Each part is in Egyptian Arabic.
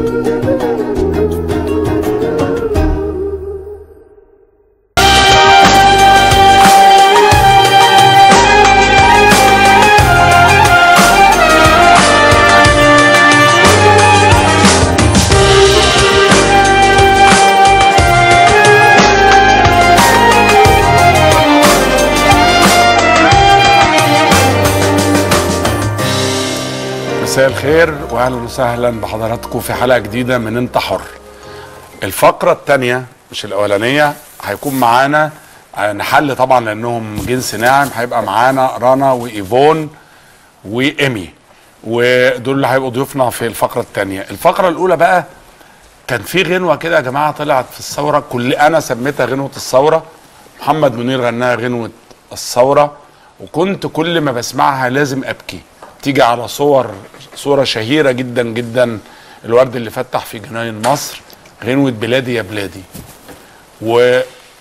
مساء الخير واهلا وسهلا بحضراتكم في حلقه جديده من انت حر. الفقره الثانيه مش الاولانيه هيكون معانا آه، نحل طبعا لانهم جنس ناعم هيبقى معانا رنا وايفون وايمي ودول اللي هيبقوا ضيوفنا في الفقره الثانيه. الفقره الاولى بقى كان في غنوه كده يا جماعه طلعت في الثوره كل انا سميتها غنوه الثوره محمد منير غناها غنوه الثوره وكنت كل ما بسمعها لازم ابكي تيجي على صور صوره شهيره جدا جدا الورد اللي فتح في جناين مصر غنوه بلادي يا بلادي و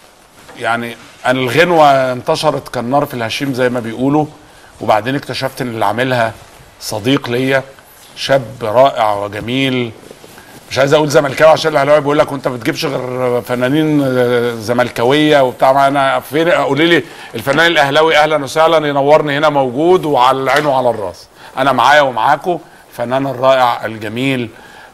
يعني انا الغنوه انتشرت كالنار في الهشيم زي ما بيقولوا وبعدين اكتشفت ان اللي عاملها صديق ليا شاب رائع وجميل مش عايز اقول زملكاوي عشان الاهلاوي بيقول لك وانت ما بتجيبش غير فنانين آه، زملكاويه وبتاع ما انا فين قولي لي الفنان الاهلاوي اهلا وسهلا ينورني هنا موجود وعلى العين وعلى الراس انا معايا ومعاكم فنان الرائع الجميل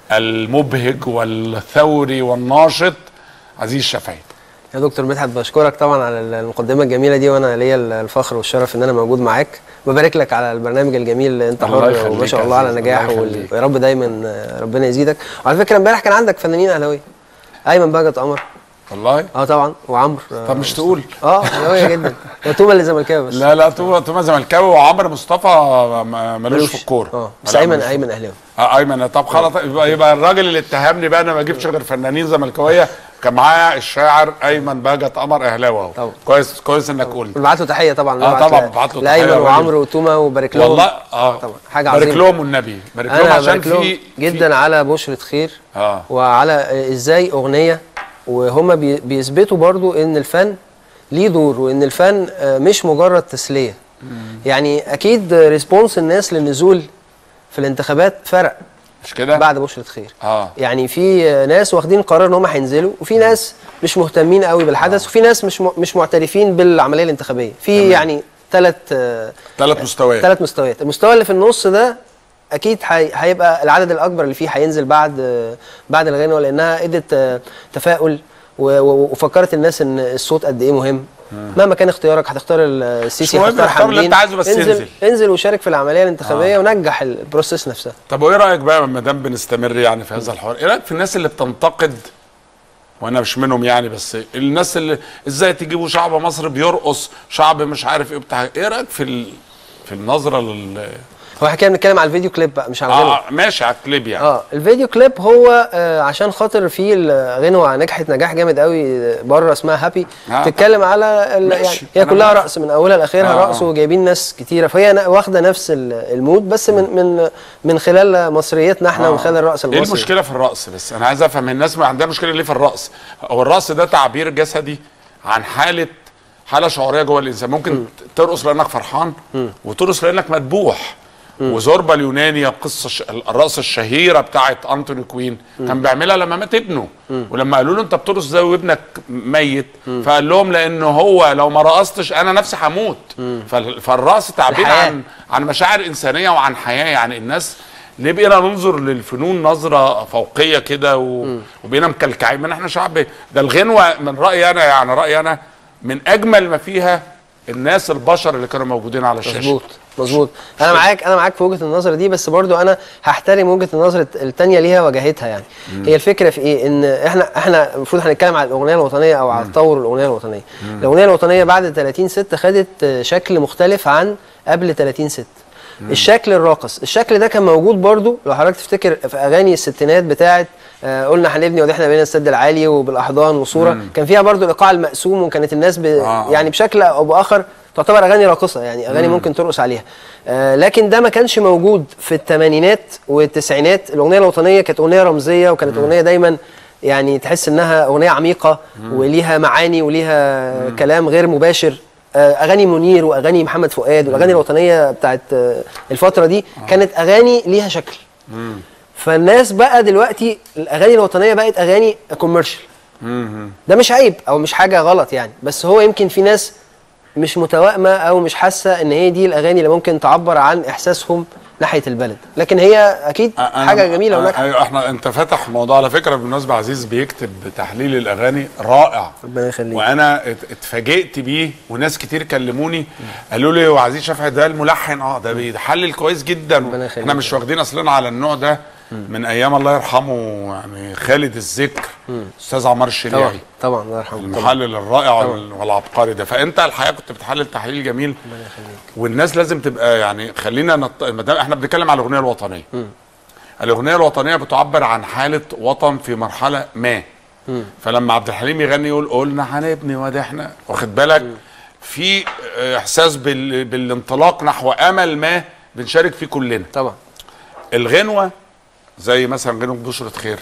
المبهج والثوري والناشط عزيز شفعي يا دكتور مدحت بشكرك طبعا على المقدمه الجميله دي وانا ليا الفخر والشرف ان انا موجود معاك ببارك لك على البرنامج الجميل اللي انت الله حر يخليك وما شاء يا الله على عزيز، نجاح الله وال- يخليك. ويا رب دايما ربنا يزيدك وعلى فكره امبارح كان عندك فنانين اهلاويه ايمن بهجت قمر والله اه طبعا وعمرو طب مش تقول اه اهلاويه جدا وتوما اللي زملكاوي بس لا لا توما توما زملكاوي وعمرو مصطفى ما- ملوش في الكوره اه بس لا، ايمن ملوش في ايمن اهلاوي اه ايمن طب خلاص يبقى, يبقى الراجل اللي اتهمني بقى انا ما اجيبش غير فنانين زملكاويه كان معايا الشاعر ايمن بهجت قمر اهلاوي اهو طبعا. كويس كويس انك قلت بنبعت له تحيه طبعا آه، نبعت طبعا ل- ببعت له لايمن تحية وعمرو وتوما وبارك لهم والله اه طبعا حاجه بارك عظيمه لهم والنبي بارك لهم انا عشان بارك لهم في جدا على بشرة خير اه وعلى ازاي اغنيه وهم بي- بيثبتوا برضو ان الفن ليه دور وان الفن آه، مش مجرد تسليه يعني اكيد ريسبونس الناس للنزول في الانتخابات فرق مش كده بعد بشرة خير اه يعني في آه، ناس واخدين قرار ان هم هينزلوا وفي ناس مش مهتمين قوي بالحدث وفي ناس مش م- مش معترفين بالعمليه الانتخابيه في تمام. يعني ثلاث ثلاث مستويات ثلاث مستويات المستوى اللي في النص ده اكيد هي- هيبقى العدد الاكبر اللي فيه هينزل بعد بعد الغنوه لانها ادت آه، تفاؤل و- و- وفكرت الناس ان الصوت قد ايه مهم مهما كان اختيارك هتختار ال- السيسي مهم، هتختار اختار اللي حمدين انت عايزه بس انزل انزل. انزل وشارك في العمليه الانتخابيه ونجح البروسيس نفسها طب وايه رايك بقى ما دام بنستمر يعني في هذا الحوار ايه رايك في الناس اللي بتنتقد وانا مش منهم يعني بس الناس اللي ازاي تجيبوا شعب مصر بيرقص شعب مش عارف ايه بتاع ايه رايك في ال... في النظره لل هو احنا كده بنتكلم على الفيديو كليب بقى مش على الغنوه اه ماشي على الكليب يعني اه الفيديو كليب هو آه عشان خاطر في الغنوه نجحت نجاح جامد قوي بره اسمها هابي آه. بتتكلم على ال- ماشي، يعني هي أنا كلها معاك. رقص من اولها لاخرها آه. رقص وجايبين ناس كتيره فهي نا- واخده نفس ال- المود بس من من من خلال مصريتنا احنا آه. ومن خلال الرقص ايه المصري المشكله في الرقص بس انا عايز افهم الناس ما عندها مشكله ليه في الرقص هو الرقص ده تعبير جسدي عن حاله حاله شعوريه جوه الانسان ممكن ترقص لانك فرحان وترقص لانك مدبوح وزوربا اليوناني القصه الش- الرقصه الشهيره بتاعت انتوني كوين كان بيعملها لما مات ابنه ولما قالوا له انت بترقص زي وابنك ميت فقال لهم لان هو لو ما رقصتش انا نفسي هموت فال- فالرقص تعبير الحياة. عن عن مشاعر انسانيه وعن حياه يعني الناس ليه بقينا ننظر للفنون نظره فوقيه كده و... وبقينا مكلكعين من احنا شعب ده الغنوه من رايي انا يعني رايي انا من اجمل ما فيها الناس البشر اللي كانوا موجودين على الشاشه مظبوط مظبوط انا معاك انا معاك في وجهه النظر دي بس برضو انا هحترم وجهه النظر الت- التانية ليها وجهتها يعني هي الفكره في ايه ان احنا احنا المفروض هنتكلم على الاغنيه الوطنيه او على تطور الاغنيه الوطنيه الاغنيه الوطنيه بعد 30 6 خدت آه، شكل مختلف عن قبل 30 6 الشكل الراقص الشكل ده كان موجود برضو لو حضرتك تفتكر في اغاني الستينات بتاعت آه، قلنا هنبني ودحنا بين السد العالي وبالاحضان وصوره كان فيها برضو الايقاع المقسوم وكانت الناس ب... آه. يعني بشكل او باخر تعتبر اغاني راقصه يعني اغاني ممكن ترقص عليها آه لكن ده ما كانش موجود في الثمانينات والتسعينات الاغنيه الوطنيه كانت اغنيه رمزيه وكانت اغنيه دايما يعني تحس انها اغنيه عميقه وليها معاني وليها كلام غير مباشر آه اغاني منير واغاني محمد فؤاد والاغاني الوطنيه بتاعت آه الفتره دي كانت اغاني ليها شكل فالناس بقى دلوقتي الاغاني الوطنيه بقت اغاني كوميرشال ده مش عيب او مش حاجه غلط يعني بس هو يمكن في ناس مش متوائمه او مش حاسه ان هي دي الاغاني اللي ممكن تعبر عن احساسهم ناحيه البلد لكن هي اكيد أنا- حاجه جميله أنا- وناجحه ايوه احنا انت فاتح موضوع على فكره بالمناسبه عزيز بيكتب تحليل الاغاني رائع ربنا يخليك. وانا ات- اتفاجئت بيه وناس كتير كلموني قالوا لي وعزيز شافعي ده الملحن اه ده بيحلل كويس جدا ربنا يخليك. احنا مش واخدين اصلنا على النوع ده من ايام الله يرحمه يعني خالد الذكر استاذ عمار طبعا الشريعي طبعا الله يرحمه طبعا المحلل الرائع وال- والعبقري ده فانت الحقيقه كنت بتحلل تحليل جميل والناس لازم تبقى يعني خلينا نط... ما دام احنا بنتكلم على الاغنيه الوطنيه الاغنيه الوطنيه بتعبر عن حاله وطن في مرحله ما فلما عبد الحليم يغني يقول قلنا هنبني وادي احنا واخد بالك في آه، احساس بال... بالانطلاق نحو امل ما بنشارك فيه كلنا طبعا الغنوه زي مثلا غنوه بشرة خير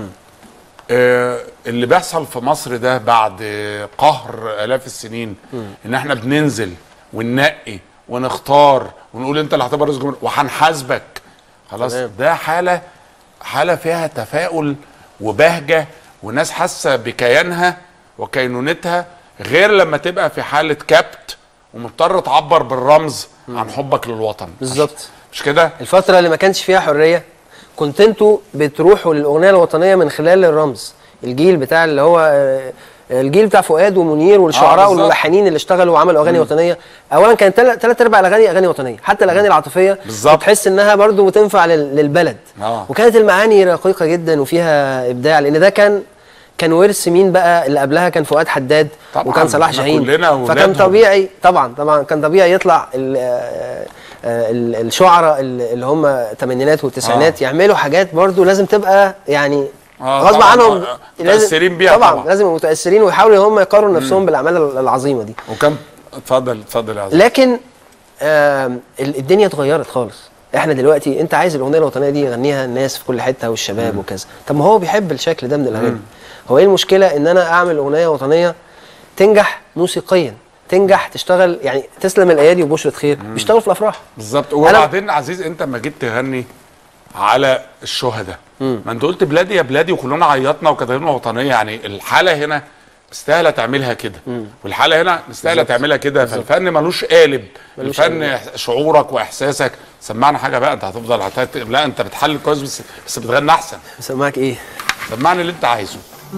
آه اللي بيحصل في مصر ده بعد آه، قهر الاف السنين ان احنا بننزل وننقي ونختار ونقول انت اللي هتبقى رئيس جمهوريه وهنحاسبك خلاص تمام. ده حاله حاله فيها تفاؤل وبهجه وناس حاسه بكيانها وكينونتها غير لما تبقى في حاله كبت ومضطر تعبر بالرمز عن حبك للوطن بالظبط مش كده الفترة اللي ما كانش فيها حرية كنت انتوا بتروحوا للأغنية الوطنية من خلال الرمز الجيل بتاع اللي هو آه، الجيل بتاع فؤاد ومنير والشعراء بالظبط. والملحنين اللي اشتغلوا وعملوا اغاني وطنيه اولا كانت ثلاث ارباع الاغاني اغاني وطنيه حتى الاغاني العاطفيه بالظبط. تحس انها برضو بتنفع لل- للبلد آه. وكانت المعاني رقيقه جدا وفيها ابداع لان ده كان كان ورث مين بقى اللي قبلها كان فؤاد حداد طبعاً، وكان صلاح إحنا جاهين كلنا فكان ولادهم. طبيعي طبعا طبعا كان طبيعي يطلع ال- آه، آه، ال- الشعراء اللي اللي هم الثمانينات والتسعينات آه. يعملوا حاجات برضو لازم تبقى يعني آه، غصب طبعاً، عنهم آه، لازم- متأثرين بيها طبعا طبعاً. لازم يبقوا متاثرين ويحاولوا ان هم يقارنوا نفسهم بالاعمال العظيمه دي وكم اتفضل اتفضل يا عزيز لكن آم، ال- الدنيا اتغيرت خالص احنا دلوقتي انت عايز الاغنيه الوطنيه دي يغنيها الناس في كل حته والشباب وكذا طب ما هو بيحب الشكل ده من الاغاني هو ايه المشكله ان انا اعمل اغنيه وطنيه تنجح موسيقيا تنجح تشتغل يعني تسلم الايادي وبشرة خير بيشتغلوا في الافراح بالظبط وبعدين عزيز انت لما جيت تغني على الشهداء ما انت قلت بلادي يا بلادي وكلنا عيطنا وكانت غنوه وطنيه يعني الحاله هنا مستاهله تعملها كده والحاله هنا مستاهله تعملها كده فالفن ملوش قالب ملوش الفن إح- شعورك واحساسك سمعنا حاجه بقى انت هتفضل هتت... لا انت بتحلل كويس بس بس بتغني احسن مسمعك ايه سمعني اللي انت عايزه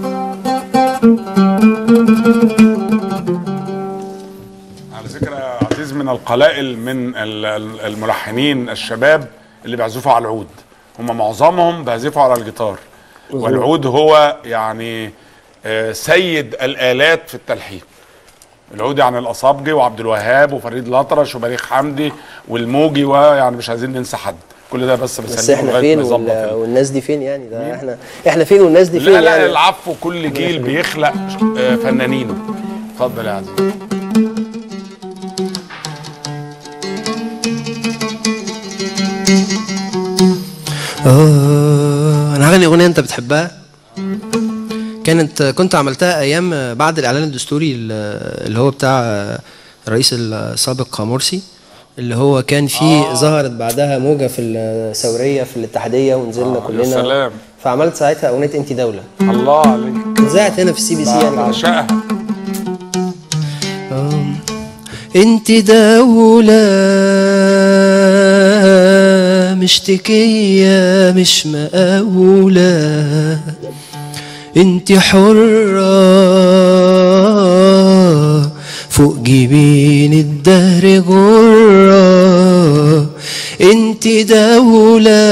على فكره يا عزيز من القلائل من ال- ال- الملحنين الشباب اللي بيعزفوا على العود هم معظمهم بيعزفوا على الجيتار والعود هو يعني آه، سيد الالات في التلحين العود يعني الاصابجي وعبد الوهاب وفريد الأطرش وبليغ حمدي والموجي ويعني مش عايزين ننسى حد كل ده بس بس بسلمه احنا لغاية فين ما يظبط وال... ال- والناس دي فين يعني ده احنا احنا فين والناس دي فين لا لا يعني العفو كل جيل بيخلق آه، فنانينه اتفضل يا عزيز آه انا هغني اغنيه انت بتحبها كانت كنت عملتها ايام بعد الاعلان الدستوري اللي هو بتاع الرئيس السابق مرسي اللي هو كان فيه آه. ظهرت بعدها موجه في الثوريه في الاتحاديه ونزلنا آه، يا كلنا سلام. فعملت ساعتها اغنيه انت دوله الله عليك اتذاعت هنا في السي بي سي يعني بعشقها انت دولة مشتكية مش مقاولة انت حرة فوق جبين الدهر غرة انت دولة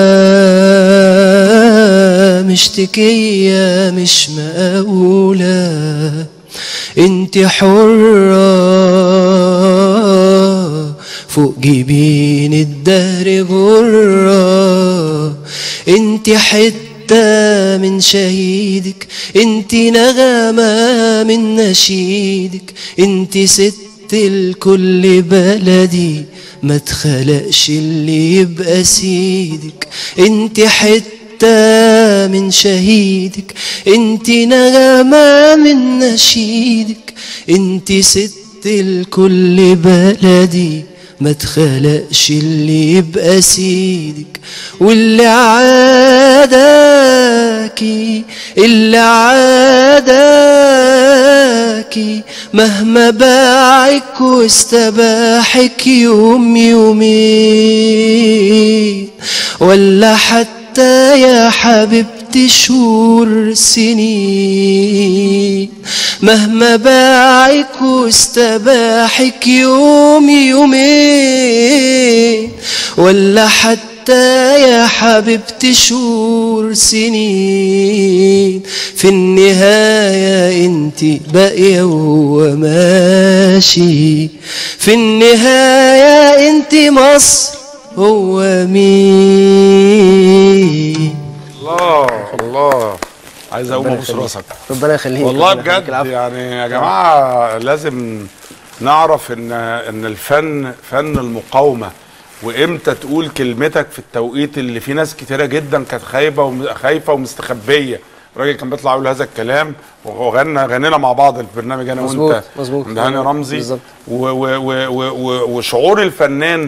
مشتكية مش مقاولة انت حرة فوق جبين الدهر غرة انت حتة من شهيدك انت نغمة من نشيدك انت ست الكل بلدي ما تخلقش اللي يبقى سيدك انت حتة من شهيدك انت نغمة من نشيدك انت ست الكل بلدي ما تخلقش اللي يبقى سيدك واللي عاداكي اللي عاداكي مهما باعك واستباحك يوم يومين ولا حتى يا حبيبتي شهور سنين مهما باعك واستباحك يوم يومين ولا حتى يا حبيبتي شهور سنين في النهاية انت باقية وهو ماشي في النهاية انت مصر هو مين الله الله عايز اقوم ابوس راسك ربنا يخليك والله ربنا يخليك. بجد العفو. يعني يا جماعه لازم نعرف ان ان الفن فن المقاومه وامتى تقول كلمتك في التوقيت اللي في ناس كتيره جدا كانت خايبه وم- خايفه ومستخبيه الراجل كان بيطلع يقول هذا الكلام وغنى غنينا مع بعض البرنامج انا مظبوط، وانت مظبوط. عند هاني رمزي بالظبط. و و و و و وشعور الفنان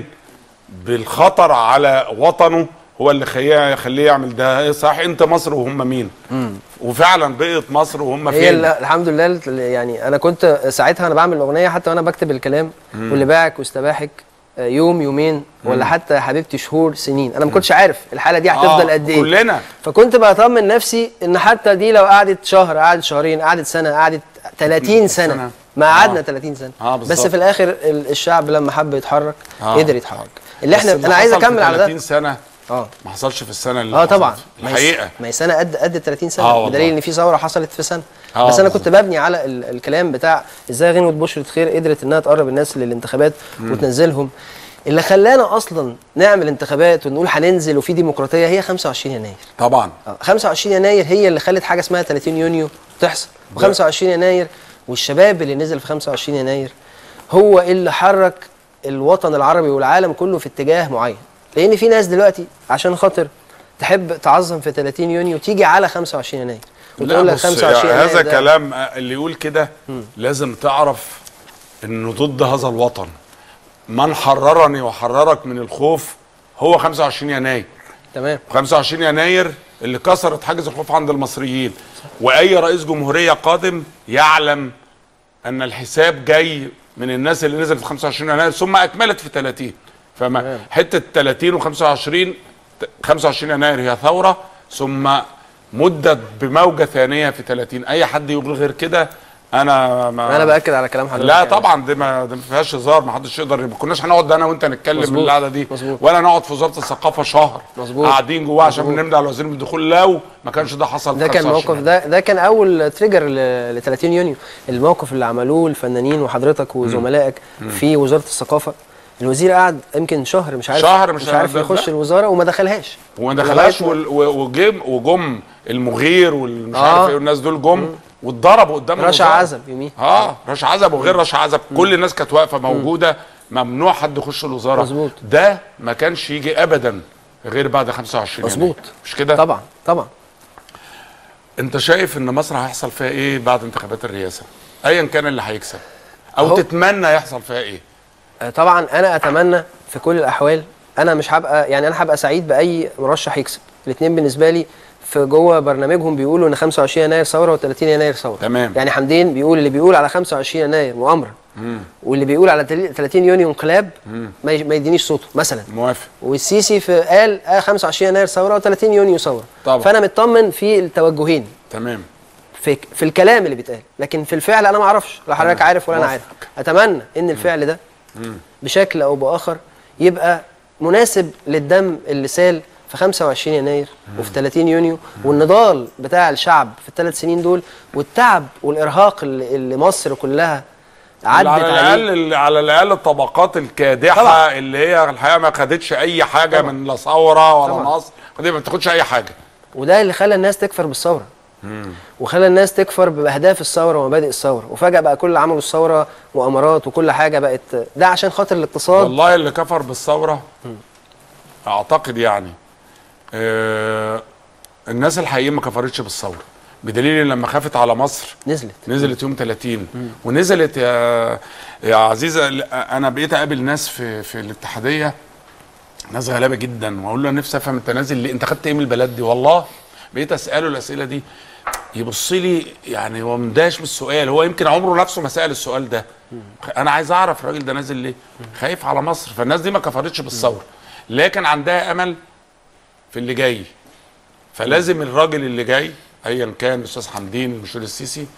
بالخطر على وطنه هو اللي خليه يخليه يعمل ده إيه صحيح انت مصر وهم مين وفعلا بقيت مصر وهم هي فين ال- الحمد لله ال- يعني انا كنت ساعتها انا بعمل الاغنيه حتى وانا بكتب الكلام واللي باعك واستباحك آه، يوم يومين ولا حتى يا حبيبتي شهور سنين انا ما كنتش عارف الحاله دي هتفضل آه، قد ايه كلنا. فكنت بطمن نفسي ان حتى دي لو قعدت شهر قعدت شهرين قعدت سنه قعدت 30 سنة. سنه ما قعدنا آه. 30 سنه آه، بس بالظبط. في الاخر ال- الشعب لما حب يتحرك آه. قدر يتحرك اللي احنا بس انا عايز حصل في اكمل على 30 ده سنه اه ما حصلش في السنه اللي اه حصلت. طبعا ما هي- الحقيقه ما هي سنه قد قد 30 سنه آه آه والله. بدليل ان في ثوره حصلت في سنه آه بس انا بالظبط. كنت ببني على ال الكلام بتاع ازاي غنوه بشرة خير قدرت انها تقرب الناس للانتخابات وتنزلهم اللي خلانا اصلا نعمل انتخابات ونقول هننزل وفي ديمقراطيه هي 25 يناير طبعا آه، 25 يناير هي اللي خلت حاجه اسمها 30 يونيو تحصل و25 يناير والشباب اللي نزل في 25 يناير هو اللي حرك الوطن العربي والعالم كله في اتجاه معين لان في ناس دلوقتي عشان خاطر تحب تعظم في 30 يونيو تيجي على 25 يناير لا وتقول لك بص 25 يعني يناير هذا ده- كلام آه، اللي يقول كده لازم تعرف انه ضد هذا الوطن من حررني وحررك من الخوف هو 25 يناير تمام 25 يناير اللي كسرت حاجز الخوف عند المصريين واي رئيس جمهوريه قادم يعلم ان الحساب جاي من الناس اللي نزلت في 25 يناير ثم اكملت في 30 فما حته 30 و25 25 يناير هي ثوره ثم مدت بموجه ثانيه في 30 اي حد يقول غير كده انا ما انا باكد على كلام حضرتك لا يعني. طبعا دي ما دي ما فيهاش هزار ما حدش يقدر ما كناش هنقعد انا وانت نتكلم مظبوط، من القعده دي مظبوط. ولا نقعد في وزاره الثقافه شهر مظبوط. قاعدين جواه عشان مظبوط. بنمضي على وزير الدخول لو ما كانش ده حصل ده في كان 25 موقف ده ده كان اول تريجر ل 30 يونيو الموقف اللي عملوه الفنانين وحضرتك وزملائك في وزاره الثقافه الوزير قعد يمكن شهر مش عارف شهر مش مش عارف عارف يخش ده. الوزاره وما دخلهاش وما دخلهاش لغاية وال- و- وجم وجم المغير والمش آه. عارف ايه والناس دول جم واتضربوا قدام رشا الوزارة. عزب يوميها اه رشا عزب وغير رشا عزب كل الناس كانت واقفه موجوده ممنوع حد يخش الوزاره مظبوط. ده ما كانش يجي ابدا غير بعد 25 يناير. مظبوط. مش كده طبعا طبعا انت شايف ان مصر هيحصل فيها ايه بعد انتخابات الرئاسه ايا كان اللي هيكسب او أهو. تتمنى يحصل فيها ايه آه، طبعا انا اتمنى في كل الاحوال انا مش هبقى يعني انا هبقى سعيد باي مرشح يكسب الاثنين بالنسبه لي في جوه برنامجهم بيقولوا ان 25 يناير ثوره و30 يناير ثوره تمام. يعني حمدين بيقول اللي بيقول على 25 يناير مؤامره واللي بيقول على تل- 30 يونيو انقلاب ما ي- ما يدينيش صوته مثلا موافق والسيسي في قال آه 25 يناير ثوره و30 يونيو ثوره طبعا. فانا مطمن في التوجهين تمام في في الكلام اللي بيتقال لكن في الفعل انا ما اعرفش لا حضرتك تمام. عارف ولا انا عارف موافق. اتمنى ان الفعل ده بشكل او باخر يبقى مناسب للدم اللي سال في 25 يناير وفي 30 يونيو والنضال بتاع الشعب في الثلاث سنين دول والتعب والارهاق اللي, اللي مصر كلها عدت على عليه الاقل على الاقل الطبقات الكادحه طبعا. اللي هي الحقيقه ما خدتش اي حاجه من لا ثوره ولا طبعا. نصر دي ما بتاخدش اي حاجه وده اللي خلى الناس تكفر بالثوره وخلى الناس تكفر باهداف الثوره ومبادئ الثوره وفجاه بقى كل اللي عملوا الثوره مؤامرات وكل حاجه بقت ده عشان خاطر الاقتصاد والله اللي كفر بالثوره اعتقد يعني آه الناس الحقيقيين ما كفرتش بالثوره بدليل لما خافت على مصر نزلت نزلت يوم 30 ونزلت يا يا عزيزه ل- انا بقيت اقابل ناس في في الاتحاديه ناس غلابه جدا واقول له نفسي افهم انت نازل ليه انت خدت ايه من البلد دي والله بقيت اساله الاسئله دي يبص لي يعني هو مندهش بالسؤال هو يمكن عمره نفسه ما سال السؤال ده انا عايز اعرف الراجل ده نازل ليه خايف على مصر فالناس دي ما كفرتش بالثوره لكن عندها امل في اللي جاي فلازم الراجل اللي جاي ايا كان الاستاذ حمدين المشير السيسي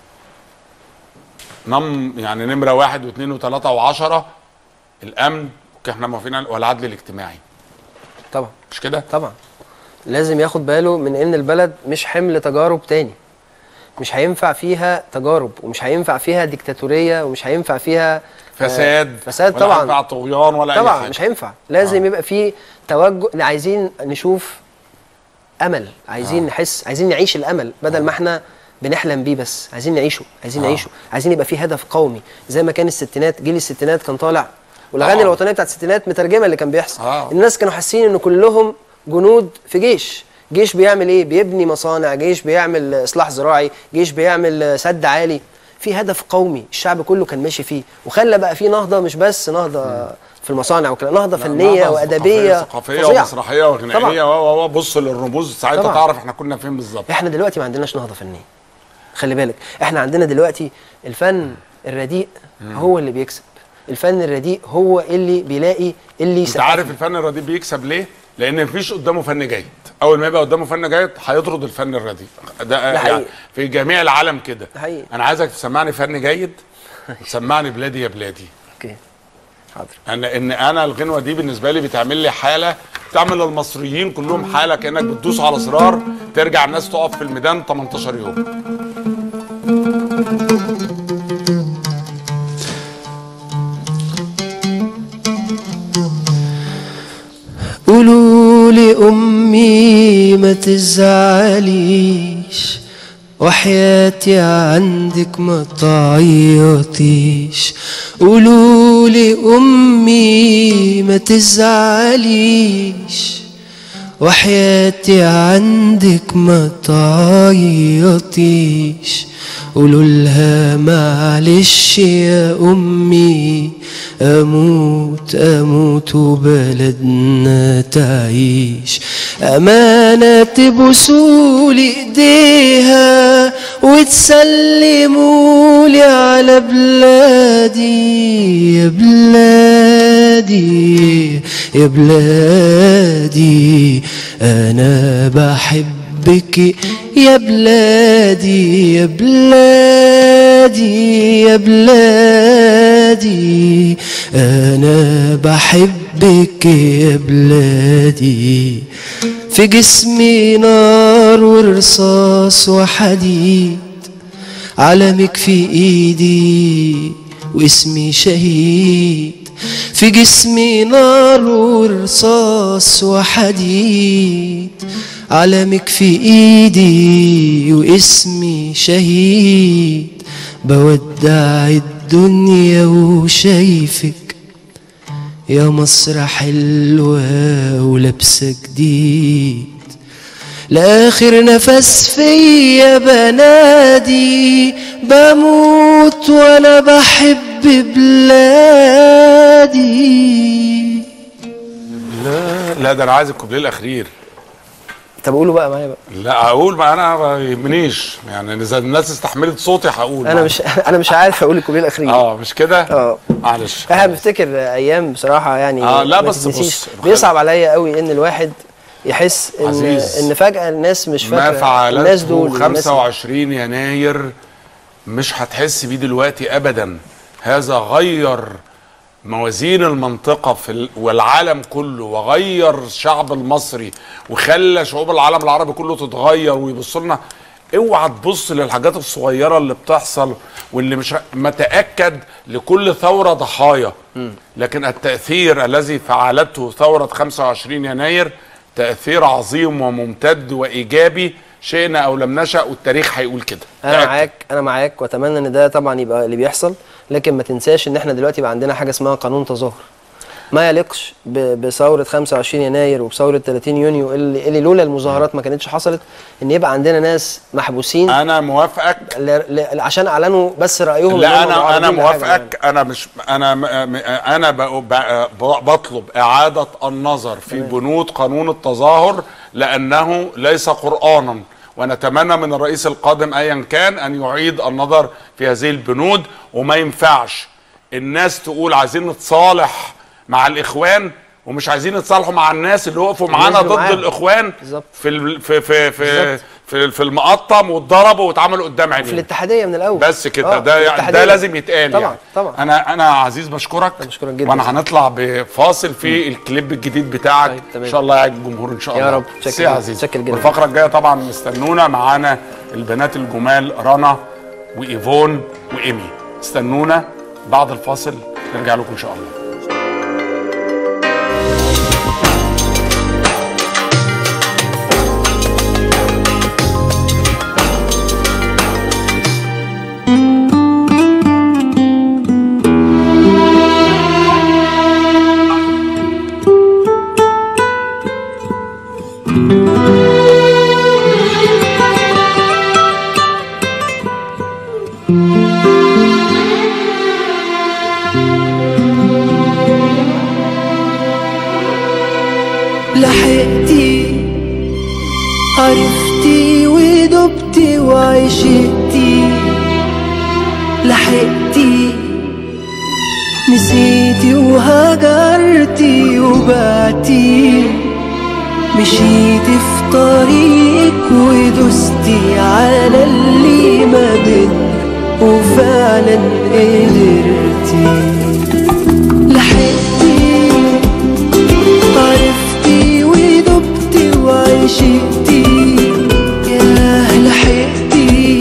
نم يعني نمره واحد واثنين وثلاثه وعشره الامن احنا موافقين على- والعدل الاجتماعي طبعا مش كده؟ طبعا لازم ياخد باله من ان البلد مش حمل تجارب تاني مش هينفع فيها تجارب ومش هينفع فيها ديكتاتوريه ومش هينفع فيها فساد آه، فساد ولا طبعا هينفع طغيان ولا اي طبعا حاجه مش هينفع لازم يبقى في توجه عايزين نشوف امل عايزين نحس عايزين نعيش الامل بدل ما احنا بنحلم بيه بس عايزين نعيشه عايزين آه. نعيشه عايزين يبقى في هدف قومي زي ما كان الستينات جيل الستينات كان طالع والاغاني طبعاً. الوطنيه بتاعت الستينات مترجمه اللي كان بيحصل آه. الناس كانوا حاسين ان كلهم جنود في جيش جيش بيعمل ايه بيبني مصانع جيش بيعمل اصلاح زراعي جيش بيعمل سد عالي في هدف قومي الشعب كله كان ماشي فيه وخلى بقى في نهضه مش بس نهضه في المصانع وكده نهضه فنيه نهضة وادبيه ثقافيه فظيعة. ومسرحيه وغنائيه و- و- و- بص للرموز ساعتها طبعاً. تعرف احنا كنا فين بالظبط احنا دلوقتي ما عندناش نهضه فنيه خلي بالك احنا عندنا دلوقتي الفن الرديء هو اللي بيكسب الفن الرديء هو اللي بيلاقي اللي انت يسقف عارف له. الفن الرديء بيكسب ليه؟ لان مفيش قدامه فن جيد اول ما يبقى قدامه فن جيد هيطرد الفن الرديء ده يعني حقيقي. في جميع العالم كده ده حقيقي. انا عايزك تسمعني فن جيد تسمعني بلادي يا بلادي اوكي حاضر ان ان انا الغنوه دي بالنسبه لي بتعمل لي حاله بتعمل للمصريين كلهم حاله كانك بتدوس على زرار ترجع الناس تقف في الميدان 18 يوم قولوا لأمي ما تزعليش وحياتي عندك ما تعيطيش قولوا لأمي ما تزعليش وحياتي عندك ما تعيطيش قولوا لها معلش يا أمي أموت أموت وبلدنا تعيش أمانة تبوسولي إيديها وتسلمولي على بلادي يا بلادي يا بلادي أنا بحبك يا بلادي يا بلادي يا بلادي أنا بحبك يا بلادي في جسمي نار ورصاص وحديد علمك في ايدي واسمي شهيد في جسمي نار ورصاص وحديد علمك في ايدي واسمي شهيد بودع الدنيا وشايفك يا مصر حلوة ولابسة جديد لآخر نفس فيا بنادي بموت وأنا بحب بلادي لا لا ده انا عايز الكوبليه الاخير طب قولوا بقى معايا بقى لا اقول ما انا ما يهمنيش يعني اذا الناس استحملت صوتي هقول انا مش انا مش عارف اقول الكوبليه الاخير اه مش كده اه. معلش احنا بنفتكر ايام بصراحه يعني آه، لا ما بس تتنسيش. بص، بيصعب عليا قوي ان الواحد يحس ان عزيز. ان فجاه الناس مش ما فاكره الناس فعلته دول والناس- 25 يناير مش هتحس بيه دلوقتي ابدا هذا غير موازين المنطقة في ال... والعالم كله وغير الشعب المصري وخلى شعوب العالم العربي كله تتغير ويبص لنا اوعى تبص للحاجات الصغيرة اللي بتحصل واللي مش ما تأكد لكل ثورة ضحايا لكن التأثير الذي فعلته ثورة 25 يناير تأثير عظيم وممتد وإيجابي شئنا أو لم نشأ والتاريخ هيقول كده انا تأكد. معاك انا معاك واتمنى ان ده طبعا يبقى اللي بيحصل لكن ما تنساش ان احنا دلوقتي بقى عندنا حاجه اسمها قانون تظاهر ما يليقش ب- بثوره 25 يناير وبثوره 30 يونيو اللي, اللي لولا المظاهرات ما كانتش حصلت ان يبقى عندنا ناس محبوسين انا موافقك ل... ل... عشان اعلنوا بس رايهم إن لا هم انا انا معارضين لحاجة يعني. موافقك انا مش انا م- م- انا ب- ب- بطلب اعاده النظر في بنود قانون التظاهر لانه ليس قرانا ونتمنى من الرئيس القادم ايا كان ان يعيد النظر في هذه البنود وما ينفعش الناس تقول عايزين نتصالح مع الاخوان ومش عايزين يتصالحوا مع الناس اللي وقفوا معانا اللي ضد معاهم. الاخوان بالظبط. في ال- في في في بالظبط. في, في المقطم واتضربوا واتعملوا قدام في عينينا الاتحاديه من الاول بس كده آه، ده يعني الاتحادية. ده لازم يتقال طبعا يعني. طبعا انا انا عزيز بشكرك بشكرك جدا. وانا هنطلع بفاصل في الكليب الجديد بتاعك طيب، تمام. ان شاء الله يعجب الجمهور ان شاء يا الله رب. شكرا ميرسي يا جدا. عزيز شكرا جدا. والفقره الجايه طبعا استنونا معانا البنات الجمال رنا وايفون وايمي استنونا بعد الفاصل نرجع لكم ان شاء الله لحقتي عرفتي ودبتي وعشقتي لحقتي نسيتي وهجرتي وبعتي مشيتي في طريقك ودوستي على اللي ما بينا وفعلا قدرتي لحقتي عرفتي ودبتي وعشقتي يا لحقتي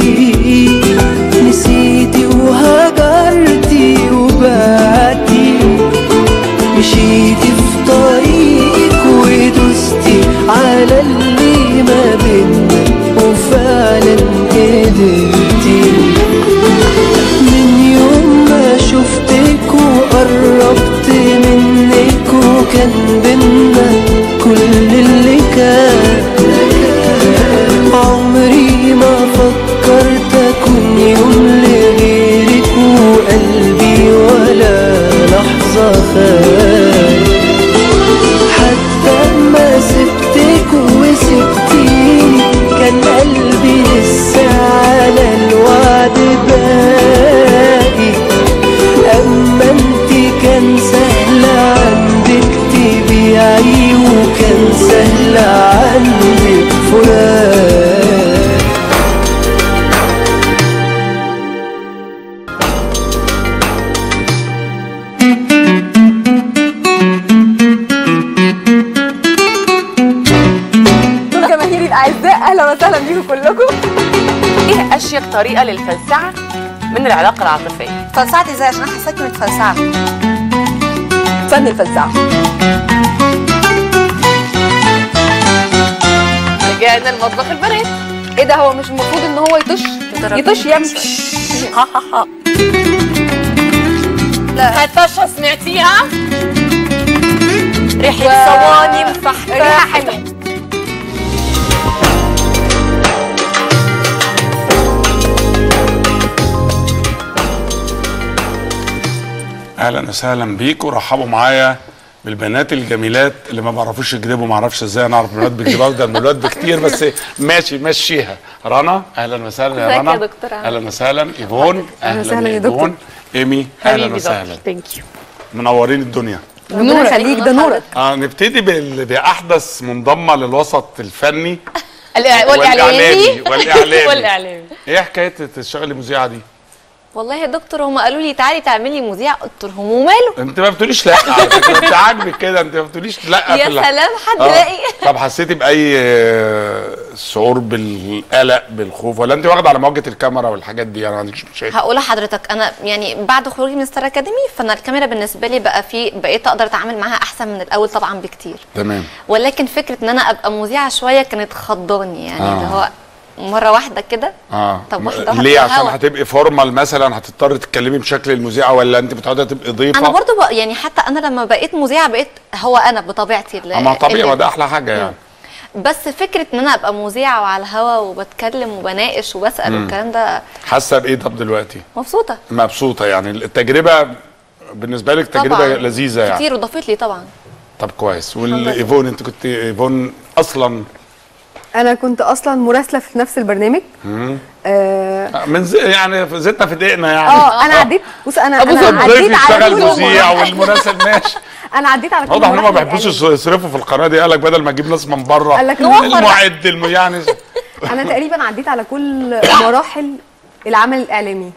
نسيتي وهجرتي وبعتي مشيتي في طريقك ودوستي على اللي ما بينا وفعلا قدرتي من يوم ما شفتك وقربت منك وكان بينا كل اللي كان عمري ما فكرت اكون يوم لغيرك وقلبي ولا لحظة خان حتى ما سبتك وسبتيني كان قلبي لسه على الوعد باقي اما انت كان سهل عندك تبيعي وكان سهل عندك فراق دول جماهيري الاعزاء اهلا وسهلا بيكم كلكم ايه اشيك طريقه للفلسعه من العلاقه العاطفيه فلسعتي ازاي عشان انا حاساكي متفلسعه فن الفلسعه رجعنا المطبخ البنات ايه ده هو مش المفروض ان هو يطش يطش يعمل ها ها ها لا هتشة سمعتيها ريحه و- صواني مفحفحه ريحه حلوه اهلا وسهلا بيكم رحبوا معايا بالبنات الجميلات اللي ما بعرفوش يكذبوا ما اعرفش ازاي انا اعرف البنات بيكذبوا ده من الولاد بكتير بس ماشي مشيها رنا اهلا وسهلا يا ازيك رنا يا دكتور عامر؟ اهلا وسهلا ايفون اهلا وسهلا يا يا دكتور. ايفون ايمي اهلا حبيبي وسهلا ثانك يو منورين الدنيا نور يخليك ده نورك آه نبتدي بال- باحدث منضمه للوسط الفني والاعلامي والاعلامي والاعلامي ايه حكايه تشتغلي مذيعه دي؟ والله يا دكتور هم قالوا لي تعالي تعملي مذيع قلت لهم وماله انت ما بتقوليش لا على فكره انت عاجبك كده انت ما بتقوليش لا يا في ال- سلام حد آه. لاقي طب حسيتي باي آه، شعور بالقلق بالخوف ولا انت واخده على مواجهه الكاميرا والحاجات دي انا ما عنديش مشاكل هقول لحضرتك انا يعني بعد خروجي من ستار اكاديمي فانا الكاميرا بالنسبه لي بقى في بقيت اقدر اتعامل معاها احسن من الاول طبعا بكتير تمام ولكن فكره ان انا ابقى مذيعه شويه كانت خضاني يعني آه. اللي هو مره واحده كده اه طب م- واحدة ليه واحدة عشان هوا. هتبقي فورمال مثلا هتضطري تتكلمي بشكل المذيعه ولا انت متعوده تبقي ضيفه انا برضو بق... يعني حتى انا لما بقيت مذيعه بقيت هو انا بطبيعتي اللي- آه، ما طبيعي اللي- ما ده احلى حاجه يعني بس فكره ان انا ابقى مذيعه وعلى الهوا وبتكلم وبناقش وبسال والكلام ده حاسه بايه طب دلوقتي مبسوطه مبسوطه يعني التجربه بالنسبه لك تجربه طبعا لذيذه يعني كتير وضافت لي طبعا طب كويس والايفون انت كنت ايفون اصلا انا كنت اصلا مراسله في نفس البرنامج آه من زي يعني في زيتنا في دقيقنا يعني اه انا عديت بص انا ابو انا ضيف عديت على يشتغل كل مذيع مراحل- والمناسب ماشي انا عديت على كل واضح ان هم ما مراحل بيحبوش الإعلام. يصرفوا في القناه دي قال لك بدل ما اجيب ناس من بره قال لك نوفر بقى. المعد الم... يعني انا تقريبا عديت على كل مراحل العمل الاعلامي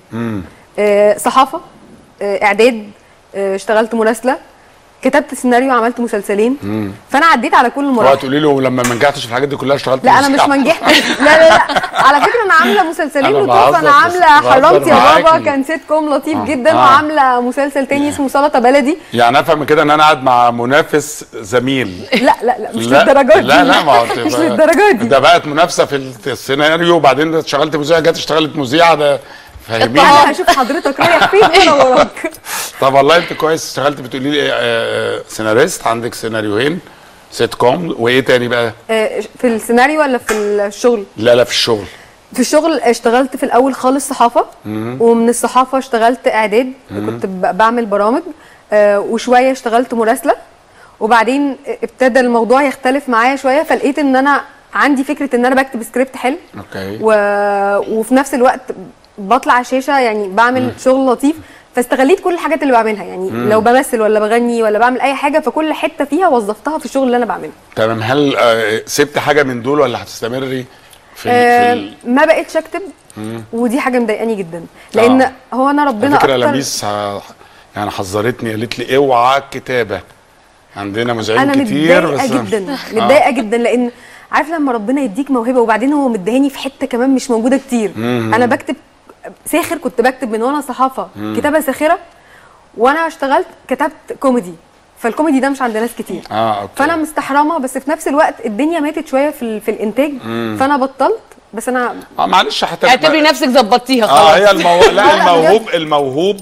آه صحافه آه اعداد آه اشتغلت مراسله كتبت سيناريو عملت مسلسلين فانا عديت على كل اوعى المراحل تقولي له لما ما نجحتش في الحاجات دي كلها اشتغلت لا انا مش مذيعة. منجحت لا لا لا على فكره انا عامله مسلسلين أنا لطاف انا بهزر بس عامله بهزر حرمت يا معاكي. بابا كان سيت كوم لطيف آه. جدا آه. وعامله مسلسل تاني اسمه سلطه بلدي يعني افهم كده ان انا قاعد مع منافس زميل لا لا لا مش لا للدرجه دي لا لا ما هو مش تبقى- للدرجه دي ده بقت منافسه في السيناريو وبعدين اشتغلت مذيعه جت اشتغلت مذيعه ده فاهمين انا هشوف حضرتك رايح فين وانا وراك طب والله انت كويس اشتغلت بتقولي لي آه، آه، سيناريست عندك سيناريوهين سيت كوم وايه تاني بقى آه، في السيناريو ولا في الشغل لا لا في الشغل في الشغل اشتغلت في الاول خالص صحافه ومن الصحافه اشتغلت اعداد كنت ب- بعمل برامج آه، وشويه اشتغلت مراسله وبعدين ابتدى الموضوع يختلف معايا شويه فلقيت ان انا عندي فكره ان انا بكتب سكريبت حلو اوكي و... وفي نفس الوقت بطلع على الشاشه يعني بعمل شغل لطيف فاستغليت كل الحاجات اللي بعملها يعني لو بمثل ولا بغني ولا بعمل اي حاجه فكل حته فيها وظفتها في الشغل اللي انا بعمله تمام هل آه، سبت حاجه من دول ولا هتستمري في, ال- في آه ال- ما بقتش اكتب ودي حاجه مضايقاني جدا لان آه. هو انا ربنا على فكره اكتر لميس ه- يعني حذرتني قالت لي اوعى الكتابه عندنا مذيعين انا كتير متضايقه بس جدا متضايقه جدا لان عارف لما ربنا يديك موهبه وبعدين هو مدهاني في حته كمان مش موجوده كتير انا بكتب ساخر كنت بكتب من وانا صحافه كتابه ساخره وانا اشتغلت كتبت كوميدي فالكوميدي ده مش عند ناس كتير اه اوكي فانا مستحرمه بس في نفس الوقت الدنيا ماتت شويه في, ال- في الانتاج فانا بطلت بس انا اه معلش حتى اعتبري نفسك ظبطتيها اه خلاص هي المو... لا الموهوب الموهوب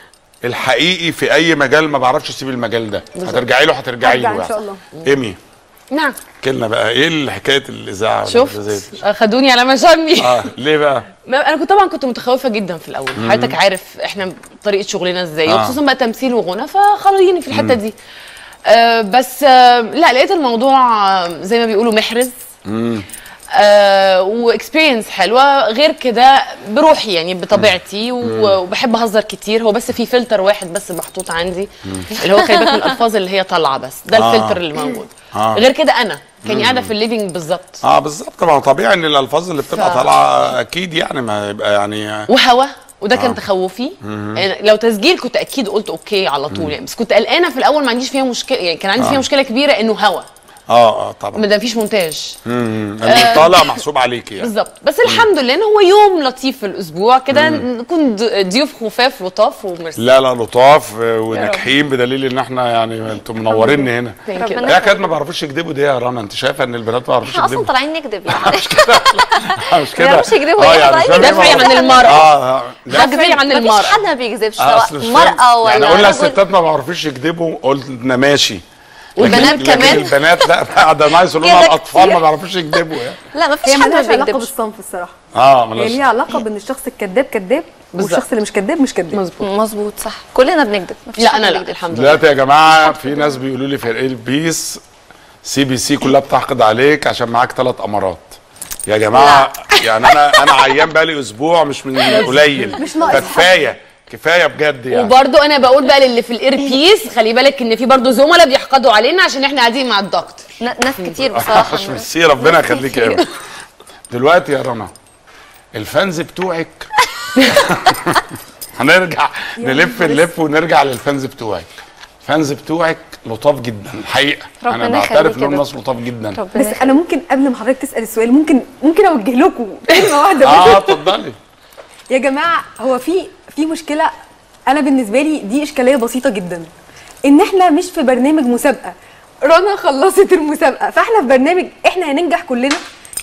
الحقيقي في اي مجال ما بعرفش اسيب المجال ده هترجعي له هترجعي له هرجع إن يعني. شاء الله. ايمي نعم كلنا بقى ايه حكايه الاذاعه ولا شفت الجزائر؟ خدوني على مشامي اه ليه بقى ما انا كنت طبعا كنت متخوفه جدا في الاول حضرتك عارف احنا طريقه شغلنا ازاي آه. وخصوصا بقى تمثيل وغنى فخليني في الحته دي آه بس آه لا لقيت الموضوع آه، زي ما بيقولوا محرز آه واكسبيرينس حلوه غير كده بروحي يعني بطبيعتي و- وبحب اهزر كتير هو بس في فلتر واحد بس محطوط عندي اللي هو خلي بالك من الالفاظ اللي هي طالعه بس ده آه. الفلتر اللي موجود آه. غير كده انا كاني قاعده في الليفينج بالظبط اه بالظبط ما هو طبيعي ان الالفاظ اللي بتبقى ف- طالعه اكيد يعني ما يبقى يعني وهوا وده كان تخوفي يعني لو تسجيل كنت اكيد قلت اوكي على طول يعني بس كنت قلقانه في الاول ما عنديش فيها مشكله يعني كان عندي فيها مشكله كبيره انه هوا اه اه طبعا ما ده مفيش مونتاج مم. اللي طالع محسوب عليكي يعني بالظبط بس الحمد لله ان هو يوم لطيف في الاسبوع كده نكون ض- ضيوف خفاف لطاف وميرسي لا لا لطاف آه، وناجحين بدليل ان احنا يعني انتم منوريني هنا Thank you. يا كانت ما بيعرفوش يكذبوا دي يا رنا انت شايفه ان البنات ما بيعرفوش احنا اصلا يكذبوا طالعين نكذب يعني مش كده بيعرفوش يكذبوا، اه إيه يعني طالعين مش دافعي فاهم عن المرأة اه آه. لا دافعي عن مفيش المرأة حد ما بيكذبش آه، سواء أصل مش فاهم. مرأة ولا يعني قلنا رجل. الستات ما بيعرفوش يكذبوا قلنا ماشي والبنات لكن- كمان. لكن البنات لا بقى ده ناقص يقولوا لنا كده الاطفال كتير. ما بيعرفوش يكذبوا يعني لا ما فيش هي حد ما ملهاش علاقه بيكذبش بالصنف الصراحه اه هي ملاش ليها علاقه بان الشخص الكذاب كذاب والشخص اللي مش كذاب مش كذاب مظبوط مظبوط صح كلنا بنكذب ما فيش لا حد انا لا بيكذب. الحمد لله دلوقتي يا جماعه في ناس بيقولوا لي فرق البيس سي بي سي كلها بتحقد عليك عشان معاك ثلاث امارات يا جماعه يعني انا انا عيان بقالي اسبوع مش من قليل مش ناقص فكفايه كفايه بجد يعني وبرضو انا بقول بقى للي في الاير بيس خلي بالك ان في برضو زملاء بيحقدوا علينا عشان احنا قاعدين مع الدكتور ن- ناس كتير بصراحة مش ميرسي ربنا يخليك يا ابني دلوقتي يا رنا الفانز بتوعك هنرجع نلف نلف ونرجع للفانز بتوعك الفانز بتوعك لطاف جدا الحقيقه انا ربنا بعترف يخليك انهم يا ناس لطاف جدا ربنا بس يخليك. انا ممكن قبل ما حضرتك تسال السؤال ممكن ممكن اوجه لكم كلمه واحده اه بس اتفضلي يا جماعه هو في في مشكله انا بالنسبه لي دي اشكاليه بسيطه جدا ان احنا مش في برنامج مسابقه رنا خلصت المسابقه فاحنا في برنامج احنا هننجح كلنا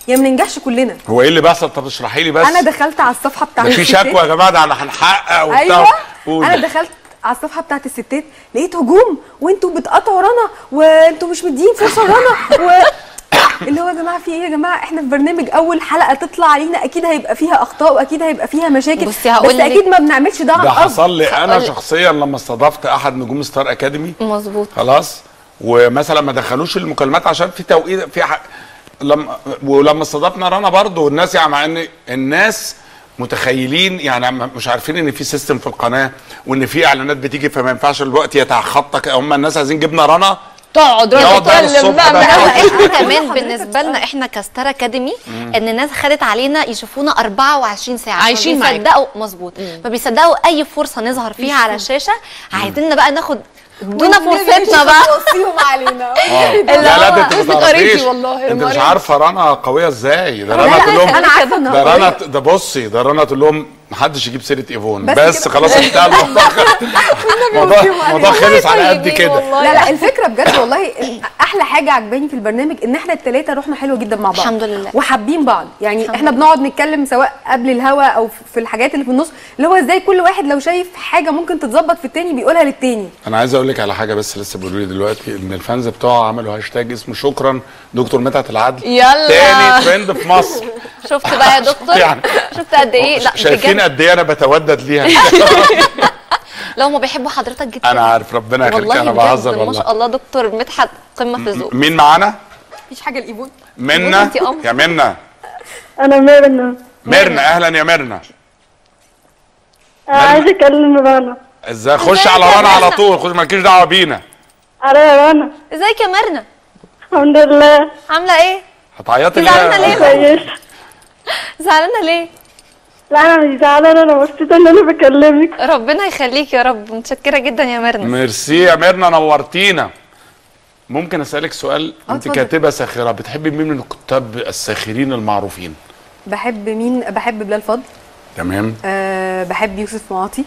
يا ما ننجحش كلنا هو ايه اللي بيحصل طب اشرحي لي بس انا دخلت على الصفحه بتاعت ده في الستات. شكوى يا جماعه ده احنا هنحقق وبتاع ايوه قول. انا دخلت على الصفحه بتاعت الستات لقيت هجوم وانتوا بتقطعوا رنا وانتوا مش مدين فرصه رنا و... اللي هو يا جماعه في ايه يا جماعه احنا في برنامج اول حلقه تطلع علينا اكيد هيبقى فيها اخطاء واكيد هيبقى فيها مشاكل بصي هقول بس لك- اكيد ما بنعملش ده عن ده قصد حصل لي انا هقول- شخصيا لما استضفت احد نجوم ستار اكاديمي مظبوط خلاص ومثلا ما دخلوش المكالمات عشان في توقيت في ح... لما ولما استضفنا رنا برضو الناس يعني مع ان الناس متخيلين يعني م- مش عارفين ان في سيستم في القناه وان في اعلانات بتيجي فما ينفعش الوقت يتخطى هم الناس عايزين جبنا رنا تقعد رنا يقعد بقى تتكلم للصبح بقى بقى. بقى. احنا كمان بالنسبه لنا احنا كستار اكاديمي ان الناس خدت علينا يشوفونا 24 ساعه عايشين ما معاك. بيصدقوا مظبوط ما بيصدقوا اي فرصه نظهر فيها على الشاشه عايزيننا بقى ناخد دونا فرصتنا بقى توصيهم علينا لا لا ده انت اسمك ما تعرفيش قريتي والله، انت لما مش قريت. عارفه رنا قويه ازاي ده لا رنا لا تقول لهم انا عارفه ده انها رنا قوية. ده بصي ده رنا تقول لهم محدش يجيب سيره ايفون بس بس, كده. خلاص انتهى الموضوع الموضوع الموضوع خلص على قد طيبين كده والله. لا لا الفكره بجد والله احلى حاجه عجباني في البرنامج ان احنا الثلاثه روحنا حلوه جدا مع بعض الحمد لله. وحابين بعض يعني الحمد احنا لله. بنقعد نتكلم سواء قبل الهوا او في الحاجات اللي في النص اللي هو ازاي كل واحد لو شايف حاجه ممكن تتظبط في التاني بيقولها للتاني انا عايز اقول لك على حاجه بس لسه بيقولوا لي دلوقتي ان الفانز بتوعه عملوا هاشتاج اسمه شكرا دكتور مدحت العدل يلا. تاني ترند في مصر شفت بقى يا دكتور يعني. شفت قد ايه لا شايفين بجد قد ايه انا بتودد ليها لو هم بيحبوا حضرتك جدا انا عارف ربنا يخليك والله انا بجد بهزر ما والله شاء الله دكتور مدحت قمه في الذوق مين معانا مفيش حاجه لايفون منا انتي قمر. يا منا انا ميرنا ميرنا اهلا يا ميرنا عايزه اكلم رنا ازاي خش ازيك على يا رنا على ميرنا؟ طول خش مالكيش دعوه بينا على يا رنا ازيك يا مرنا الحمد لله عامله ايه هتعيطي زعلانة ليه ليه؟ كويسه زعلانه ليه لا انا مش زعلانه انا مبسوطه ان انا بكلمك ربنا يخليك يا رب متشكره جدا يا مرنا ميرسي يا ميرنا نورتينا ممكن اسالك سؤال اه، انت اتفضل. كاتبه ساخره بتحبي مين من الكتاب الساخرين المعروفين بحب مين بحب بلال فضل تمام أه بحب يوسف معاطي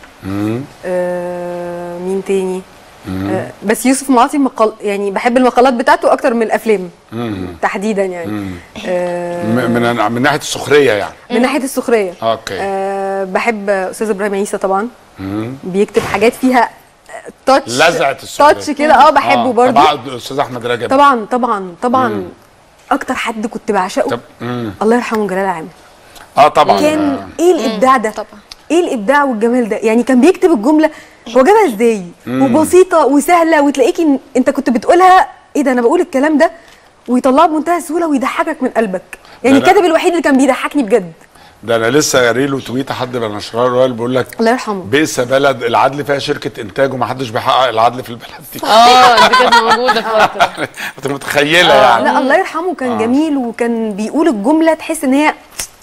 أه مين تاني أه بس يوسف معاطي مقال يعني بحب المقالات بتاعته اكتر من الافلام تحديدا يعني أه م- من من ناحيه السخريه يعني من ناحيه السخريه اوكي أه بحب استاذ ابراهيم عيسى طبعا بيكتب حاجات فيها تاتش لزعة السخرية. تاتش كده اه بحبه برضه طبعا استاذ احمد رجب طبعا طبعا طبعا اكتر حد كنت بعشقه طب مم. الله يرحمه جلال عامر اه طبعا كان ايه الابداع ده طبعا. ايه الابداع والجمال ده يعني كان بيكتب الجمله هو جابها ازاي وبسيطه وسهله وتلاقيكي إن انت كنت بتقولها ايه ده انا بقول الكلام ده ويطلعها بمنتهى السهوله ويضحكك من قلبك يعني ده أنا- الكاتب الوحيد اللي كان بيضحكني بجد ده انا لسه قاري له تويت حد من الاشرار الراجل بيقول لك الله يرحمه بئس بلد العدل فيها شركه انتاج ومحدش بيحقق العدل في البلد دي اه دي كانت موجوده فتره انت متخيله يعني لا الله يرحمه كان جميل وكان بيقول الجمله تحس ان هي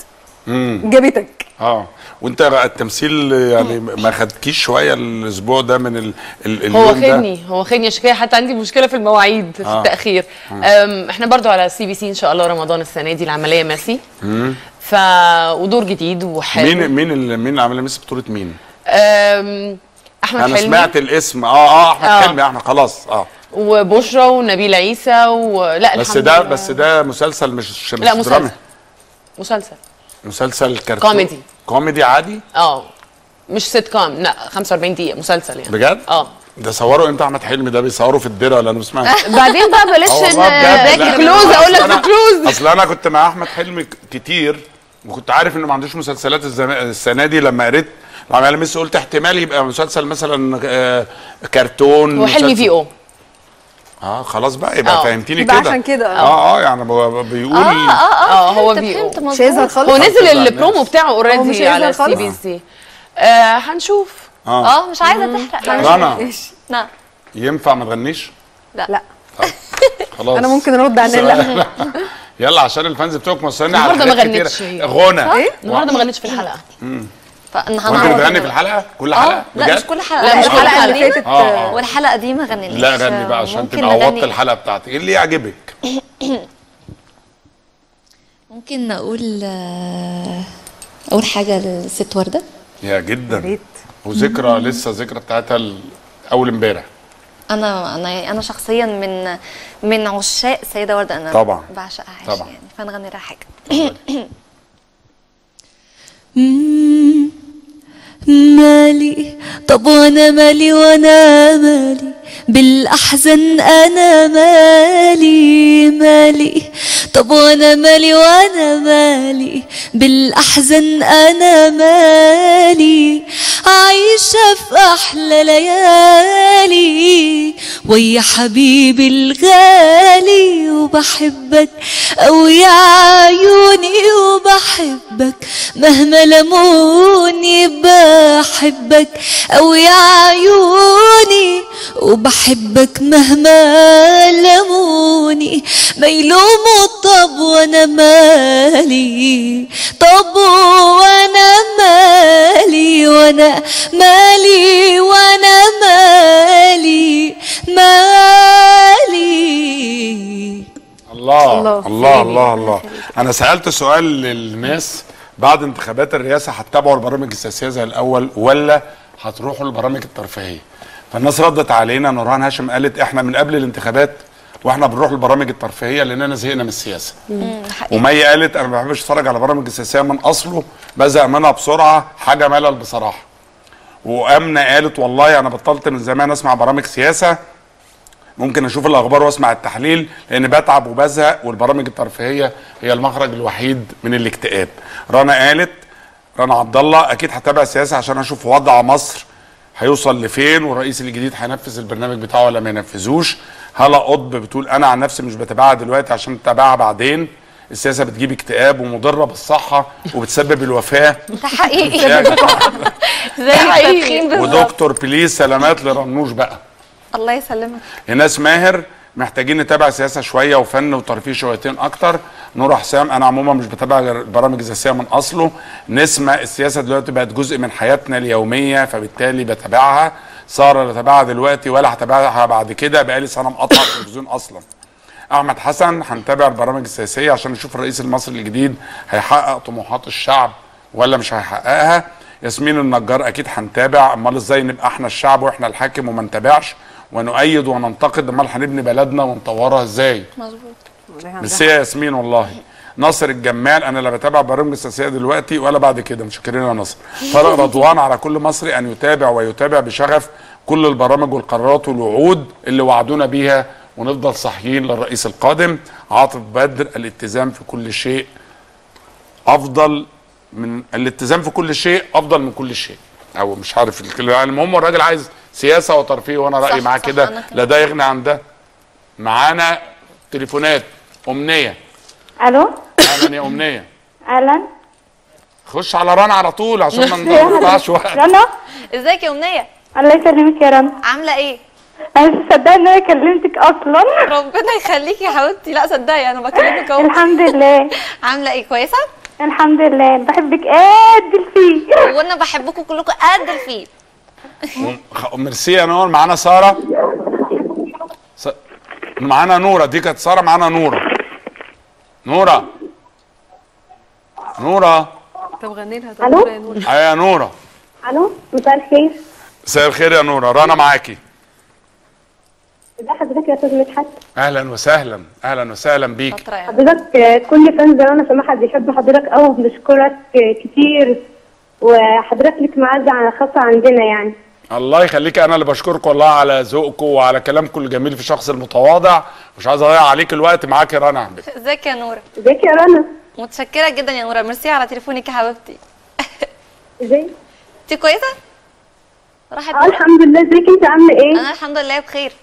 جابتك اه وانت التمثيل يعني ما خدكيش شويه الاسبوع ده من ال... ال... هو اليوم ده خدني هو خدني عشان كده حتى عندي مشكله في المواعيد في آه. التاخير أم، احنا برضو على سي بي سي ان شاء الله رمضان السنه دي العمليه ماسي ف ودور جديد وحلو مين مين اللي مين اللي عامل ميسي بطوله مين؟ أم، احمد انا حلمي سمعت الاسم اه اه احمد آه. حلمي احمد خلاص اه وبشرى ونبيل عيسى ولا بس الحمد ده لله. بس ده مسلسل مش مش لا مسلسل درامي مسلسل مسلسل كرتون كوميدي. كوميدي عادي اه مش سيت كوم لا 45 دقيقه مسلسل يعني بجد؟ اه ده صوروا امتى احمد حلمي ده بيصوروا في الدره ولا انا مش سمعت بعدين بقى بلاش آه ان والله بجد. لا. باكي كلوز اقول لك أصل أنا- في كلوز اصل انا كنت مع احمد حلمي ك- كتير وكنت عارف انه ما عندوش مسلسلات الزم... السنه دي لما قريت العمليه ميسي قلت احتمال يبقى مسلسل مثلا آه، كرتون هو حلمي مسلسل- في او اه خلاص بقى يبقى آه. فهمتيني يبقى كده عشان كده، آه. اه اه يعني ب- بيقول اه اه اه هو فهمت بي- فهمت مش مش هيظهر مظبوط خالص هو خلاص نزل كده البرومو الناس. بتاعه هو مش اوريدي على هيظهر السي خالص؟ بي سي آه هنشوف اه اه مش عايزه تحرق رنا ماشي نعم ينفع ما تغنيش لا خلاص انا ممكن ارد على لا يلا عشان الفانز بتوعك موصلين على النهارده ما حاجات كتيرة. غنتش هي. غنى ايه النهارده ما غنتش في الحلقه فانا وانت هنعوض بتغني في الحلقه كل حلقه اه لا مش بجد؟ كل حلقه لا، مش كل الحلقه حلقة. اللي فاتت آه، آه. والحلقه دي ما غنيناش لا غني بقى عشان ممكن تبقى عوضت نغني- الحلقه بتاعتك ايه اللي يعجبك ممكن اقول آه، اول حاجه للست ورده يا جدا ريت. وذكرى لسه ذكرى بتاعتها ال- اول امبارح انا انا انا شخصيا من من عشاق السيده ورده انا طبعا. بعشقها عايش طبعا. يعني فنغني لها حاجه مم. مالي طب وانا مالي وانا مالي بالاحزان انا مالي مالي طب وانا مالي وانا مالي بالاحزان انا مالي عايشه في احلى ليالي ويا حبيبي الغالي وبحبك او يا عيوني وبحبك مهما لموني بحبك او يا عيوني وبحبك مهما لموني ما يلوموا طب وانا مالي طب وانا مالي وانا مالي وانا مالي مالي الله الله. الله الله الله انا سالت سؤال للناس بعد انتخابات الرئاسه هتتابعوا البرامج السياسيه زي الاول ولا هتروحوا البرامج الترفيهيه فالناس ردت علينا نورهان هاشم قالت احنا من قبل الانتخابات واحنا بنروح البرامج الترفيهيه لاننا زهقنا من السياسه ومي قالت انا ما بحبش اتفرج على برامج السياسيه من اصله بزهق منها بسرعه حاجه ملل بصراحه وامنه قالت والله انا بطلت من زمان اسمع برامج سياسه ممكن اشوف الاخبار واسمع التحليل لان بتعب وبزهق والبرامج الترفيهيه هي المخرج الوحيد من الاكتئاب رنا قالت رنا عبد الله اكيد هتابع السياسه عشان اشوف وضع مصر هيوصل لفين والرئيس الجديد هينفذ البرنامج بتاعه ولا ما ينفذوش هلا قطب بتقول انا عن نفسي مش بتابعها دلوقتي عشان اتابعها بعدين السياسه بتجيب اكتئاب ومضره بالصحه وبتسبب الوفاه ده حقيقي يعني زي التدخين بالظبط ودكتور بليز سلامات لرنوش بقى الله يسلمك ايناس ماهر محتاجين نتابع سياسه شويه وفن وترفيه شويتين اكتر نور حسام انا عموما مش بتابع غير البرامج السياسيه من اصله نسمه السياسه دلوقتي بقت جزء من حياتنا اليوميه فبالتالي بتابعها ساره لا تابعها دلوقتي ولا هتابعها بعد كده بقالي سنه مقطع التلفزيون اصلا احمد حسن هنتابع البرامج السياسيه عشان نشوف الرئيس المصري الجديد هيحقق طموحات الشعب ولا مش هيحققها ياسمين النجار اكيد هنتابع امال ازاي نبقى احنا الشعب واحنا الحاكم وما نتابعش ونؤيد وننتقد امال هنبني بلدنا ونطورها ازاي مظبوط ميرسي يا ياسمين والله ناصر الجمال انا لا بتابع برامج السياسيه دلوقتي ولا بعد كده متشكرين يا ناصر طارق رضوان على كل مصري ان يتابع ويتابع بشغف كل البرامج والقرارات والوعود اللي وعدونا بيها ونفضل صاحيين للرئيس القادم عاطف بدر الالتزام في كل شيء افضل من الالتزام في كل شيء افضل من كل شيء او مش عارف الكلمه يعني المهم الراجل عايز سياسه وترفيه وانا رايي صح، معاه صح، كده أنا كمان. لا ده يغني عن ده معانا تليفونات امنيه الو اهلا يا امنيه اهلا خش على رنا على طول عشان ما نضيعش وقت رنا ازيك يا امنيه الله يسلمك يا رنا عامله ايه انا مش مصدقه ان انا كلمتك اصلا ربنا يخليكي يا حبيبتي لا صدقي انا بكلمك اهو الحمد لله عامله ايه كويسه الحمد لله بحبك قد الفيل وانا بحبكم كلكم قد الفيل خ- ميرسي يا نور معانا ساره س... معانا نوره دي كانت ساره معانا نوره نوره نوره طب غني لها ألو؟ طب يا نور. ايوه يا نوره الو مساء الخير مساء الخير يا نوره رنا معاكي ازي حضرتك يا استاذ مدحت اهلا وسهلا اهلا وسهلا بيك شاطره يعني حضرتك آه، كل فان زمان سماحة بيحب حضرتك قوي وبنشكرك آه، كتير وحضرتك لك معزة على خاصة عندنا يعني الله يخليك انا اللي بشكرك والله على ذوقكم وعلى كلامكم الجميل في الشخص المتواضع مش عايز اضيع عليك الوقت معاك يا رنا ازيك يا نوره ازيك يا رنا متشكره جدا يا نوره ميرسي على تليفونك يا حبيبتي ازاي انت كويسه راحت اه الحمد لله ازيك انت عاملة ايه انا الحمد لله بخير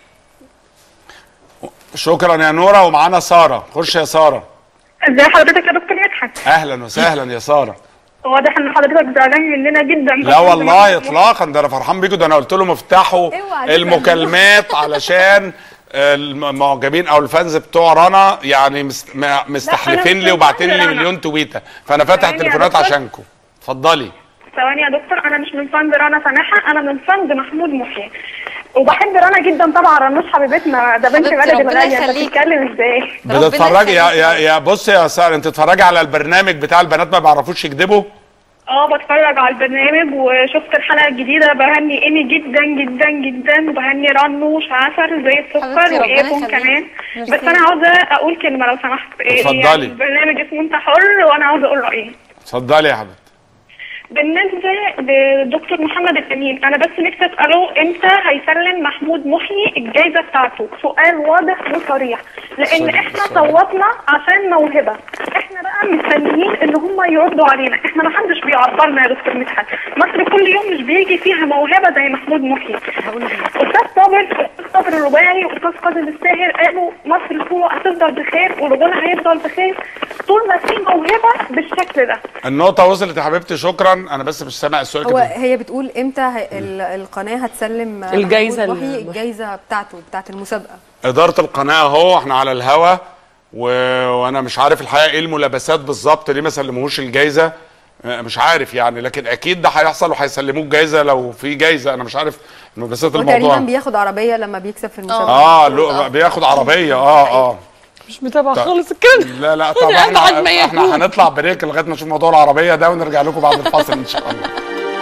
شكرا يا نوره ومعانا ساره خش يا ساره ازي حضرتك يا دكتور مدحت اهلا وسهلا يا ساره واضح ان حضرتك زعلان مننا جدا لا والله اطلاقا ده انا فرحان بيكم ده انا قلت لهم افتحوا اوعى المكالمات علشان المعجبين او الفانز بتوع رنا يعني مست- م- مستحلفين لي وبعتين لي مليون تويته فانا فاتح ثواني يا تليفونات دكتور. عشانكم اتفضلي ثواني يا دكتور انا مش من فند رنا سماحه انا من فند محمود محيي وبحب رنا جدا طبعا رنوش حبيبتنا ده بنت حبيبتي، بلد ربنا الغاليه انت يخليك. بتتكلم ازاي ربنا بتتفرجي يا يخليك يا يا بصي يا ساره انت تتفرجي على البرنامج بتاع البنات ما بيعرفوش يكذبوا اه بتفرج على البرنامج وشفت الحلقه الجديده بهني ايمي جدا جدا جدا وبهني رنو وعسل زي السكر حبيبتي، ربنا وايكم يخليك. كمان ميرسي. بس انا عاوزه اقول كلمه لو سمحت إيه اتفضلي. يعني البرنامج اسمه انت حر وانا عاوزه اقول رايي اتفضلي يا حبيبتي بالنسبه لدكتور محمد الامين انا بس نفسي اساله امتى هيسلم محمود محيي الجائزه بتاعته سؤال واضح وصريح لان احنا صوتنا عشان موهبه احنا بقى مستنيين ان هم يردوا علينا احنا ما حدش بيعبرنا يا دكتور مدحت مصر كل يوم مش بيجي فيها موهبه زي محمود محيي استاذ صابر استاذ صابر الرباعي واستاذ قادر الساهر قالوا مصر طول هتفضل بخير والغنى هيفضل بخير طول ما في موهبه بالشكل ده النقطة وصلت يا حبيبتي شكرا أنا بس مش سامع السؤال هو كده هي بتقول امتى هي- ال- القناه هتسلم الجايزة محمود محي ال- الجايزه بتاعته بتاعت المسابقه إدارة القناة أهو إحنا على الهوا و... وأنا مش عارف الحقيقة إيه الملابسات بالظبط ليه ما سلموهوش الجايزة آه، مش عارف يعني لكن أكيد ده هيحصل وهيسلموه الجايزة لو في جايزة أنا مش عارف ملابسات هو تقريبا الموضوع بياخد عربيه لما بيكسب في المسابقه اه لو بياخد عربية اه اه مش متابعه طيب. خالص الكلام لا لا طب أبعد احنا ما احنا يكون. هنطلع بريك لغايه ما نشوف موضوع العربيه ده ونرجع لكم بعد الفاصل ان شاء الله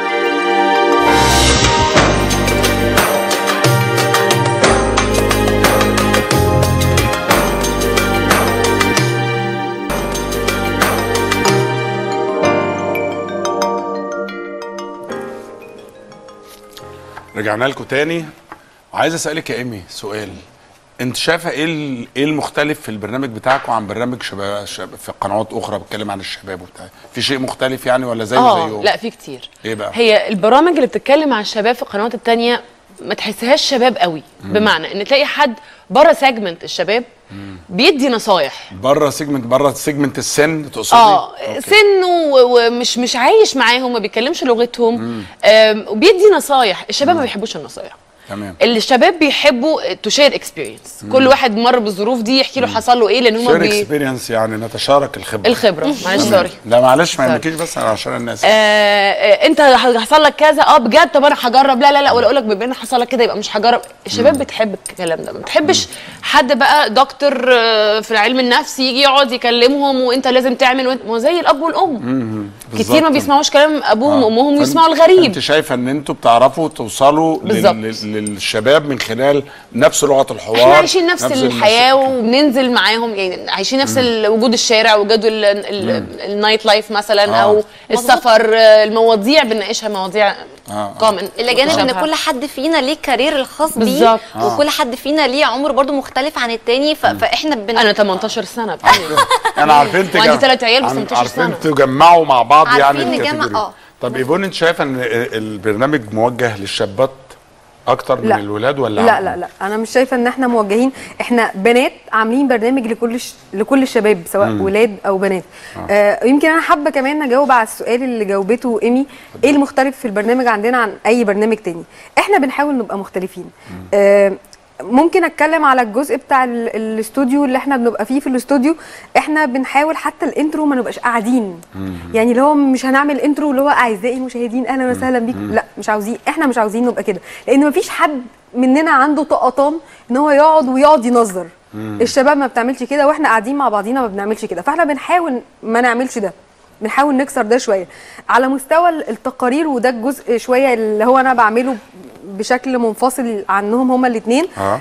رجعنا لكم تاني وعايز اسالك يا ايمي سؤال انت شايفه ايه ال- ايه المختلف في البرنامج بتاعكم عن برنامج شباب, شباب في قنوات اخرى بتتكلم عن الشباب وبتاع في شيء مختلف يعني ولا زيه اه زيه لا في كتير ايه بقى هي البرامج اللي بتتكلم عن الشباب في القنوات التانية ما تحسهاش شباب قوي بمعنى ان تلاقي حد بره سيجمنت الشباب بيدي نصايح بره سيجمنت بره سيجمنت السن تقصدي اه أوكي. سنه و- ومش مش عايش معاهم ما بيتكلمش لغتهم آم، وبيدي نصايح الشباب ما بيحبوش النصايح تمام الشباب بيحبوا تو شير اكسبيرينس كل واحد مر بالظروف دي يحكي له حصل له ايه لان هم شير بي... اكسبيرينس يعني نتشارك الخبره الخبره معلش سوري لا معلش ما سوري. يمكنش بس عشان الناس آه آه، انت هيحصل لك كذا اه بجد طب انا هجرب لا لا لا ولا اقول لك بما ان حصل لك كده يبقى مش هجرب الشباب بتحب الكلام ده ما بتحبش حد بقى دكتور آه، في علم النفس يجي يقعد يكلمهم وانت لازم تعمل وانت ما هو زي الاب والام كتير ما بالظبط. بيسمعوش كلام ابوهم آه. وامهم فانت- ويسمعوا الغريب انت شايفه ان انتوا بتعرفوا توصلوا لل... بالظبط. لل... للشباب من خلال نفس لغه الحوار احنا عايشين نفس, المس- الحياه وبننزل معاهم يعني عايشين نفس ال- وجود الشارع وجود ال- ال- النايت لايف مثلا آه. او السفر آه، المواضيع بنناقشها مواضيع آه. كومن الى جانب ان كل حد فينا ليه كارير الخاص بيه بالظبط. وكل حد فينا ليه عمر برضو مختلف عن التاني ف... فاحنا بن... انا 18 سنه بتاعي انا عارفين تجم... وعندي تلات عيال بس عن- 18 عارفين سنة. تجمعوا مع بعض يعني عارفين نجمع، الكاتيجوري. آه. طب ايفون انت شايفه ان البرنامج موجه للشابات اكتر من لا. الولاد ولا لا لا لا انا مش شايفه ان احنا موجهين احنا بنات عاملين برنامج لكل ش... لكل الشباب سواء مم. ولاد او بنات آه يمكن انا حابه كمان اجاوب على السؤال اللي جاوبته ايمي ايه المختلف في البرنامج عندنا عن اي برنامج تاني احنا بنحاول نبقى مختلفين آه ممكن اتكلم على الجزء بتاع ال- الاستوديو اللي احنا بنبقى فيه في الاستوديو احنا بنحاول حتى الانترو ما نبقاش قاعدين يعني اللي هو مش هنعمل انترو اللي هو اعزائي المشاهدين اهلا وسهلا بيكم لا مش عاوزين احنا مش عاوزين نبقى كده لان مفيش حد مننا عنده طقطان ان هو يقعد ويقعد ينظر الشباب ما بتعملش كده واحنا قاعدين مع بعضينا ما بنعملش كده فاحنا بنحاول ما نعملش ده بنحاول نكسر ده شويه على مستوى التقارير وده الجزء شويه اللي هو انا بعمله بشكل منفصل عنهم هما الاثنين آه.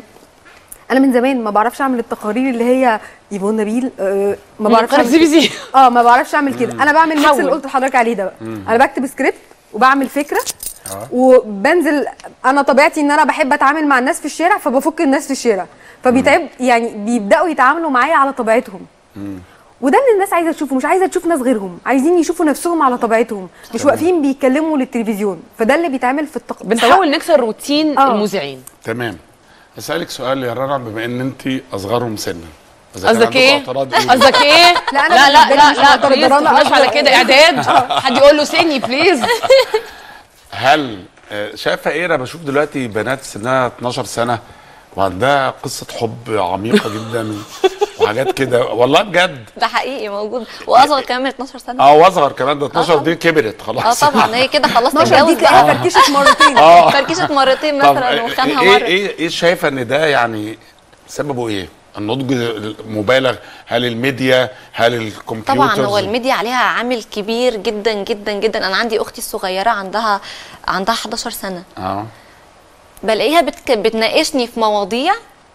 انا من زمان ما بعرفش اعمل التقارير اللي هي ايفون نبيل آه ما من بعرفش قناة أعمل سي بي كده. سي. اه ما بعرفش اعمل كده انا بعمل نفس حول. اللي قلت لحضرتك عليه ده بقى انا بكتب سكريبت وبعمل فكره وبنزل انا طبيعتي ان انا بحب اتعامل مع الناس في الشارع فبفك الناس في الشارع فبيتعب يعني بيبداوا يتعاملوا معايا على طبيعتهم وده اللي الناس عايزه تشوفه مش عايزه تشوف ناس غيرهم عايزين يشوفوا نفسهم على طبيعتهم مش واقفين بيتكلموا للتلفزيون فده اللي بيتعمل في التق... بنحاول نكسر روتين آه. المذيعين تمام اسالك سؤال يا رنا بما ان انت اصغرهم سنا إذا كان قصدك عندكم ايه؟ اعتراض قولي. قصدك ايه؟ لا، أنا لا لا بالنسبة لي لا مش لا معترضة، بليز أنا مش على أصغر. كده اعداد حد يقول له سني بليز هل آه، شايفه ايه انا بشوف دلوقتي بنات سنها 12 سنه وعندها قصه حب عميقه جدا وحاجات كده والله بجد ده حقيقي موجود واصغر كمان من 12 سنه اه واصغر كمان ده 12 طبعا. دي كبرت اه خلاص طبعا هي كده خلاص 12 تتجوز دي تلاقيها بقى فركشت مرتين اه فركشت مرتين طب مثلا وخانها ايه مره ايه ايه شايفه ان ده يعني سببه ايه النضج مبالغ هل الميديا هل الكمبيوتر طبعا هو الميديا عليها عامل كبير جدا جدا جدا انا عندي اختي الصغيره عندها عندها 11 سنه اه بلاقيها بتك... بتناقشني في مواضيع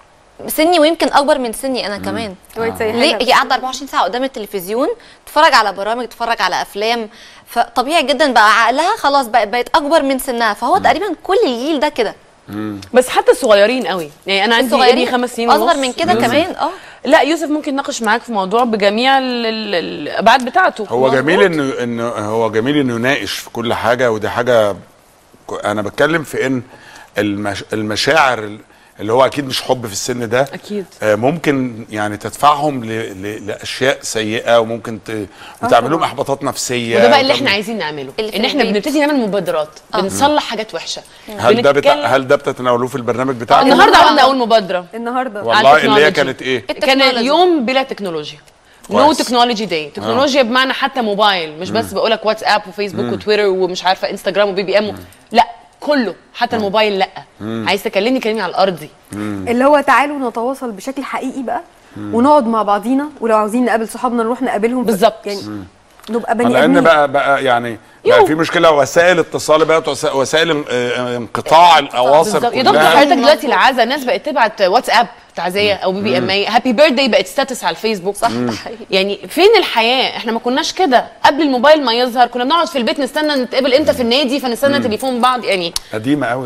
سني ويمكن اكبر من سني انا كمان شوية زي ليه حاجة. هي قاعده 24 ساعه قدام التلفزيون تتفرج على برامج تتفرج على افلام فطبيعي جدا بقى عقلها خلاص بقى بقت اكبر من سنها فهو تقريبا كل الجيل ده كده بس حتى الصغيرين قوي يعني انا عندي ابني خمس سنين اصغر ونص. من كده يوسف. كمان اه لا يوسف ممكن يناقش معاك في موضوع بجميع ال- ال- الابعاد بتاعته هو مظبوط. جميل انه انه هو جميل انه يناقش في كل حاجه ودي حاجه ك- انا بتكلم في ان المش المشاعر اللي هو اكيد مش حب في السن ده اكيد آه، ممكن يعني تدفعهم ل... ل... لاشياء سيئه وممكن ت... وتعمل لهم احباطات نفسيه وده بقى اللي وتعمل- احنا عايزين نعمله اللي في ان احنا البيت. بنبتدي نعمل مبادرات بنصلح حاجات وحشه هل ده بتاع... بنتكلم- هل ده بتتناولوه في البرنامج بتاعك النهارده عملنا اول مبادره النهارده والله اللي هي التكنولوجي. كانت ايه كان التكنولوجي. يوم بلا تكنولوجيا نو كويس. تكنولوجي داي تكنولوجيا بمعنى حتى موبايل مش بس بقول لك واتساب وفيسبوك وتويتر ومش عارفه انستجرام وبي بي ام لا كله حتى الموبايل لا عايز تكلمني كلمني على الارضي اللي هو تعالوا نتواصل بشكل حقيقي بقى ونقعد مع بعضينا ولو عاوزين نقابل صحابنا نروح نقابلهم بالظبط. يعني نبقى بني لان ادمين بقى بقى يعني بقى يو. في مشكله وسائل اتصال بقت وسا- وسائل آه، انقطاع الاواصر بالظبط يا دكتور كلها حضرتك دلوقتي العزا الناس بقت تبعت واتساب تعزيه او بي بي ام اي هابي بيرثداي بقت ستاتس على الفيسبوك صح يعني فين الحياه احنا ما كناش كده قبل الموبايل ما يظهر كنا بنقعد في البيت نستنى نتقابل امتى في النادي فنستنى تليفون بعض يعني قديمه قوي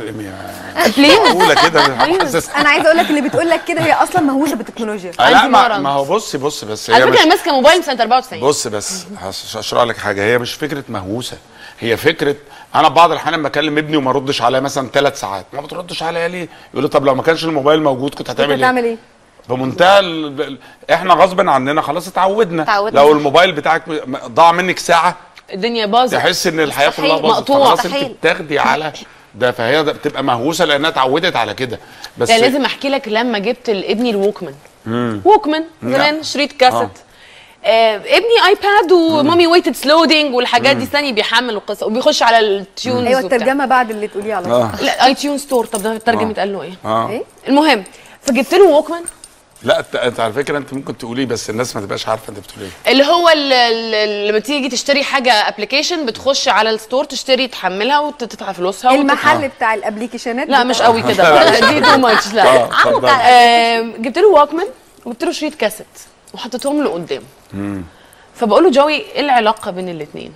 بليز اولى كده حاسس انا عايزه اقول لك اللي بتقول لك كده هي اصلا مهووسه بالتكنولوجيا آه، لا عندي ما, مرض. ما هو بصي بصي بس هي على فكره مش انا ماسكه موبايل من سنه 94 بص بس هش- هشرح لك حاجه هي مش فكره مهووسه هي فكره انا بعض الاحيان لما اكلم ابني وما ردش عليا مثلا ثلاث ساعات ما بتردش عليا ليه يقول لي طب لو ما كانش الموبايل موجود كنت انت هتعمل ايه هتعمل ايه؟ بمنتهى ال... ال- احنا غصبا عننا خلاص اتعودنا اتعودنا. لو الموبايل بتاعك م- ضاع منك ساعه الدنيا باظت تحس ان الحياه مستحيل. كلها باظت مقطوع. خلاص انت مستحيل. بتاخدي على ده فهي ده بتبقى مهووسه لانها اتعودت على كده بس يعني لازم احكي لك لما جبت لابني الووكمان ووكمان زمان شريط كاسيت آه ابني ايباد ومامي ويتد سلودنج والحاجات دي ثاني بيحمل القصه وبيخش على التيونز ايوه وبتاع. الترجمه بعد اللي تقوليه على طول اه لا اي تيون ستور طب ده الترجمه آه. اتقال له ايه اه ايه؟ المهم فجبت له ووكمان لا انت انت على فكره انت ممكن تقوليه بس الناس ما تبقاش عارفه انت بتقول ايه اللي هو ال- ال- لما تيجي تشتري حاجه ابلكيشن بتخش على الستور تشتري تحملها وتدفع فلوسها وتدفع. المحل بتاع الابليكيشنات لا مش قوي كده دي تو ماتش لا اه اتفضل آم، جبت له ووكمان وجبت له شريط كاسيت وحطيتهم له قدام فبقول له جوي ايه العلاقه بين الاثنين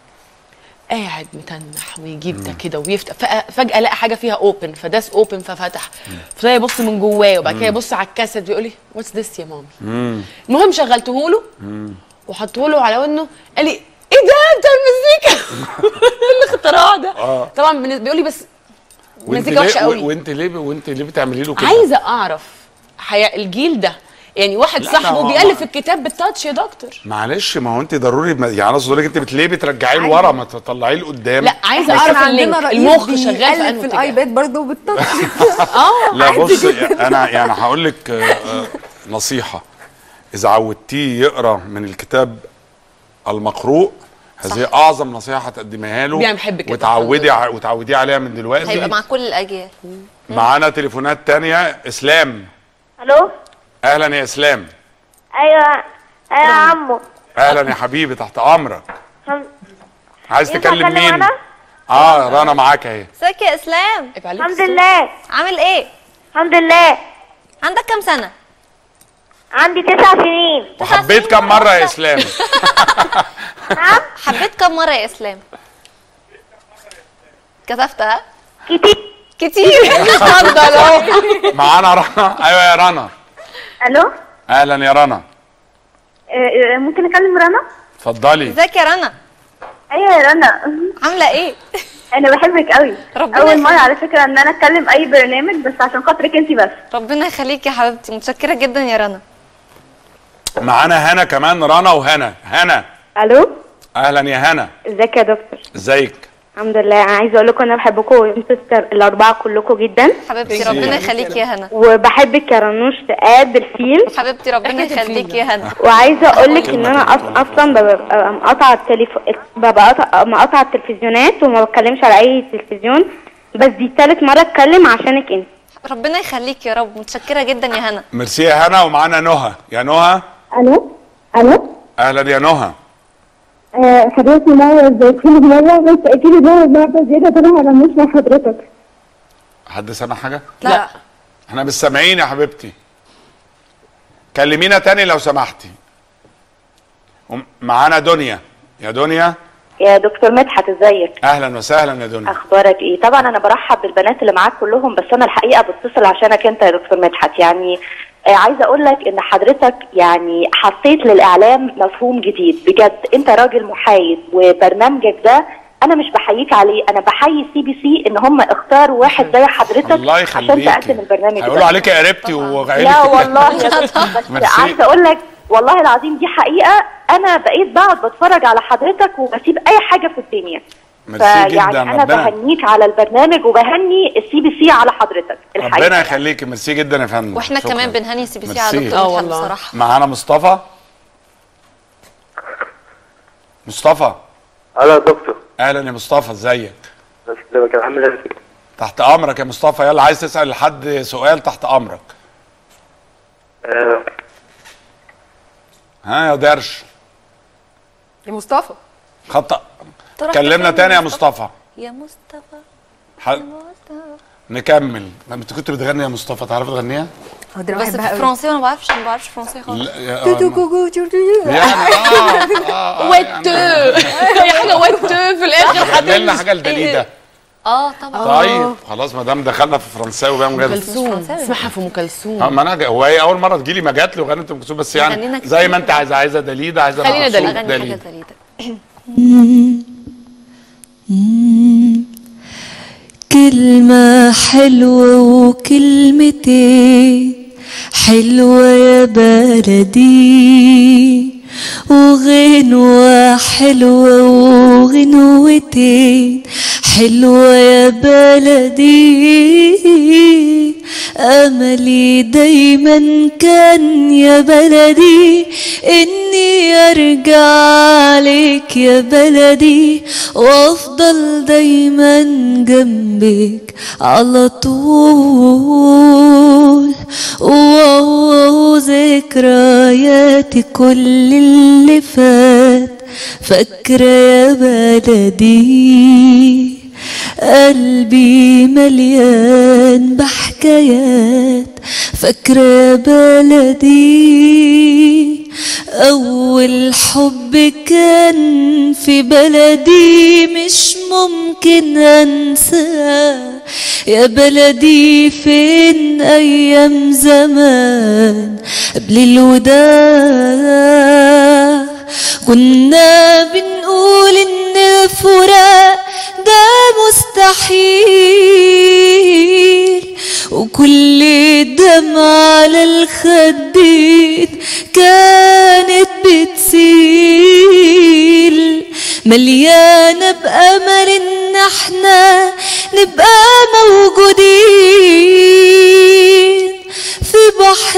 قاعد متنح ويجيب ده كده ويفتح فجأة- فجاه لقى حاجه فيها اوبن فداس اوبن ففتح فده يبص من جواه وبعد كده يبص على الكاسيت بيقول لي واتس ذس يا مامي المهم شغلته له وحطه له على ودنه قال لي ايه ده بتاع المزيكا الاختراع ده آه. طبعا بالنسبة- بيقول لي بس وانت مزيكا وحشه ليه قوي وانت ليه وانت ليه بتعملي له كده عايزه اعرف حياة الجيل ده يعني واحد لا، صاحبه ما- بيألف الكتاب بالتاتش يا دكتور معلش ما هو انت ضروري ما- يعني انا اقصد لك انت بت- ليه بترجعيه لورا ما تطلعيه لقدام لا عايزه احنا اعرف كان عندنا اللينك رئيس المخ شغال في بيقلب انه في اتجاه. الايباد برضه بالتاتش اه لا بص انا يعني هقول لك آه، آه، نصيحه اذا عودتيه يقرا من الكتاب المقروء هذه اعظم نصيحه تقدميها له بيعمل حب كده. وتعودي ع- وتعوديه عليها من دلوقتي هيبقى مع كل الاجيال معانا تليفونات تانية اسلام الو اهلا يا اسلام ايوه ايوه يا عمو اهلا يا حبيبي تحت امرك الحمد- عايز ينفع تكلم أكلم مين أنا؟ اه رنا معاك اهي ازيك يا اسلام عيب عليك الحمد الصوت. لله عامل ايه الحمد لله عندك كام سنه عندي تسع سنين وحبيت كم مره يا اسلام نعم حبيت كم مره يا اسلام كتفتها كتير كتير اتفضل اهو معانا رنا ايوه يا رنا الو اهلا يا رنا آه، آه، ممكن اكلم رنا اتفضلي ازيك يا رنا ايوه يا رنا عامله ايه انا بحبك قوي ربنا اول مره يخليك. على فكره ان انا اتكلم اي برنامج بس عشان خاطرك انت بس ربنا يخليك يا حبيبتي متشكره جدا يا رنا معانا هنا كمان رنا وهنا هنا الو اهلا يا هنا ازيك يا دكتور ازيك الحمد لله انا عايزه اقول لكم انا بحبكم انتوا التر- الاربعه كلكم جدا حبيبتي ربنا يخليك يا هنا وبحبك يا رنوش تقاد الفيل حبيبتي ربنا يخليك يا هنا وعايزه اقول لك ان انا أص- اصلا ببقى مقاطعه التليفون ببقى قاطع- مقاطعه التلفزيونات وما بتكلمش على اي تلفزيون بس دي تالت مره اتكلم عشانك انت ربنا يخليك يا رب متشكره جدا يا هنا ميرسي يا هنا ومعانا نهى يا نهى الو الو اهلا يا نهى آه، حضرتك منور زي كل مره بس اكيد ده النهارده زياده طالما انا مش مع حضرتك حد سامع حاجه لا, لا. احنا مش سامعين يا حبيبتي كلمينا تاني لو سمحتي وم- معانا دنيا يا دنيا يا دكتور مدحت ازيك اهلا وسهلا يا دنيا اخبارك ايه طبعا انا برحب بالبنات اللي معاك كلهم بس انا الحقيقه بتصل عشانك انت يا دكتور مدحت يعني آه، عايزه اقول لك ان حضرتك يعني حطيت للاعلام مفهوم جديد بجد انت راجل محايد وبرنامجك ده انا مش بحييك عليه انا بحيي سي بي سي ان هم اختاروا واحد زي حضرتك الله عشان يخليكي تقدم البرنامج هيقولوا ده عليك يا قريبتي وعيلتي لا والله يا دكتور بس ميرسي. عايزه اقول لك والله العظيم دي حقيقه انا بقيت بقعد بتفرج على حضرتك وبسيب اي حاجه في الدنيا ميرسي فيعني جدا انا ربنا بهنيك على البرنامج وبهني السي بي سي على حضرتك الحقيقه ربنا يخليكي ميرسي جدا يا فندم واحنا شكراً. كمان بنهني سي بي سي على ميرسي. دكتور آه مدحت والله. بصراحه معانا مصطفى مصطفى الو يا دكتور اهلا يا مصطفى ازيك بس ده كان عامل ايه تحت امرك يا مصطفى يلا عايز تسال حد سؤال تحت امرك آه، ها يا درش يا مصطفى خط تروح كلمنا فين تاني يا مصطفى يا مصطفى ح... نكمل ما انت كنت بتغني يا مصطفى تعرف تغنيها هو ده بس في فرنسي وانا ما بعرفش ما بعرفش فرنسي خالص لا يا تو آه، كو كو تو تو. يعني اه اه وتو هي حاجه وتو في الاخر غني لنا حاجه لدليده اه طبعا طيب خلاص ما دام دخلنا في فرنساوي بقى ام مجال كلثوم اسمعها في ام كلثوم اه ما انا جا- هو هي اول مره تجيلي ما جات لي وغنت ام كلثوم بس غنينا يعني كتير. زي ما انت عايزه عايزه دليده عايزه خلينا مقصود، دليدة. اغني حاجه دليده دليده كلمة حلوة وكلمتين حلوة يا بلدي وغنوة حلوة وغنوتين حلوة يا بلدي أملي دايما كان يا بلدي إني أرجع لك يا بلدي وأفضل دايما جنبك على طول واو ذكرياتي كل اللي فات فاكرة يا بلدي قلبي مليان بحكايات فاكرة يا بلدي أول حب كان في بلدي مش ممكن أنساه يا بلدي فين أيام زمان قبل الوداع كنا بنقول إن الفراق ده مستحيل وكل دمعة على الخدين كانت بتسيل مليانة بأمل إن احنا نبقى موجودين في بحر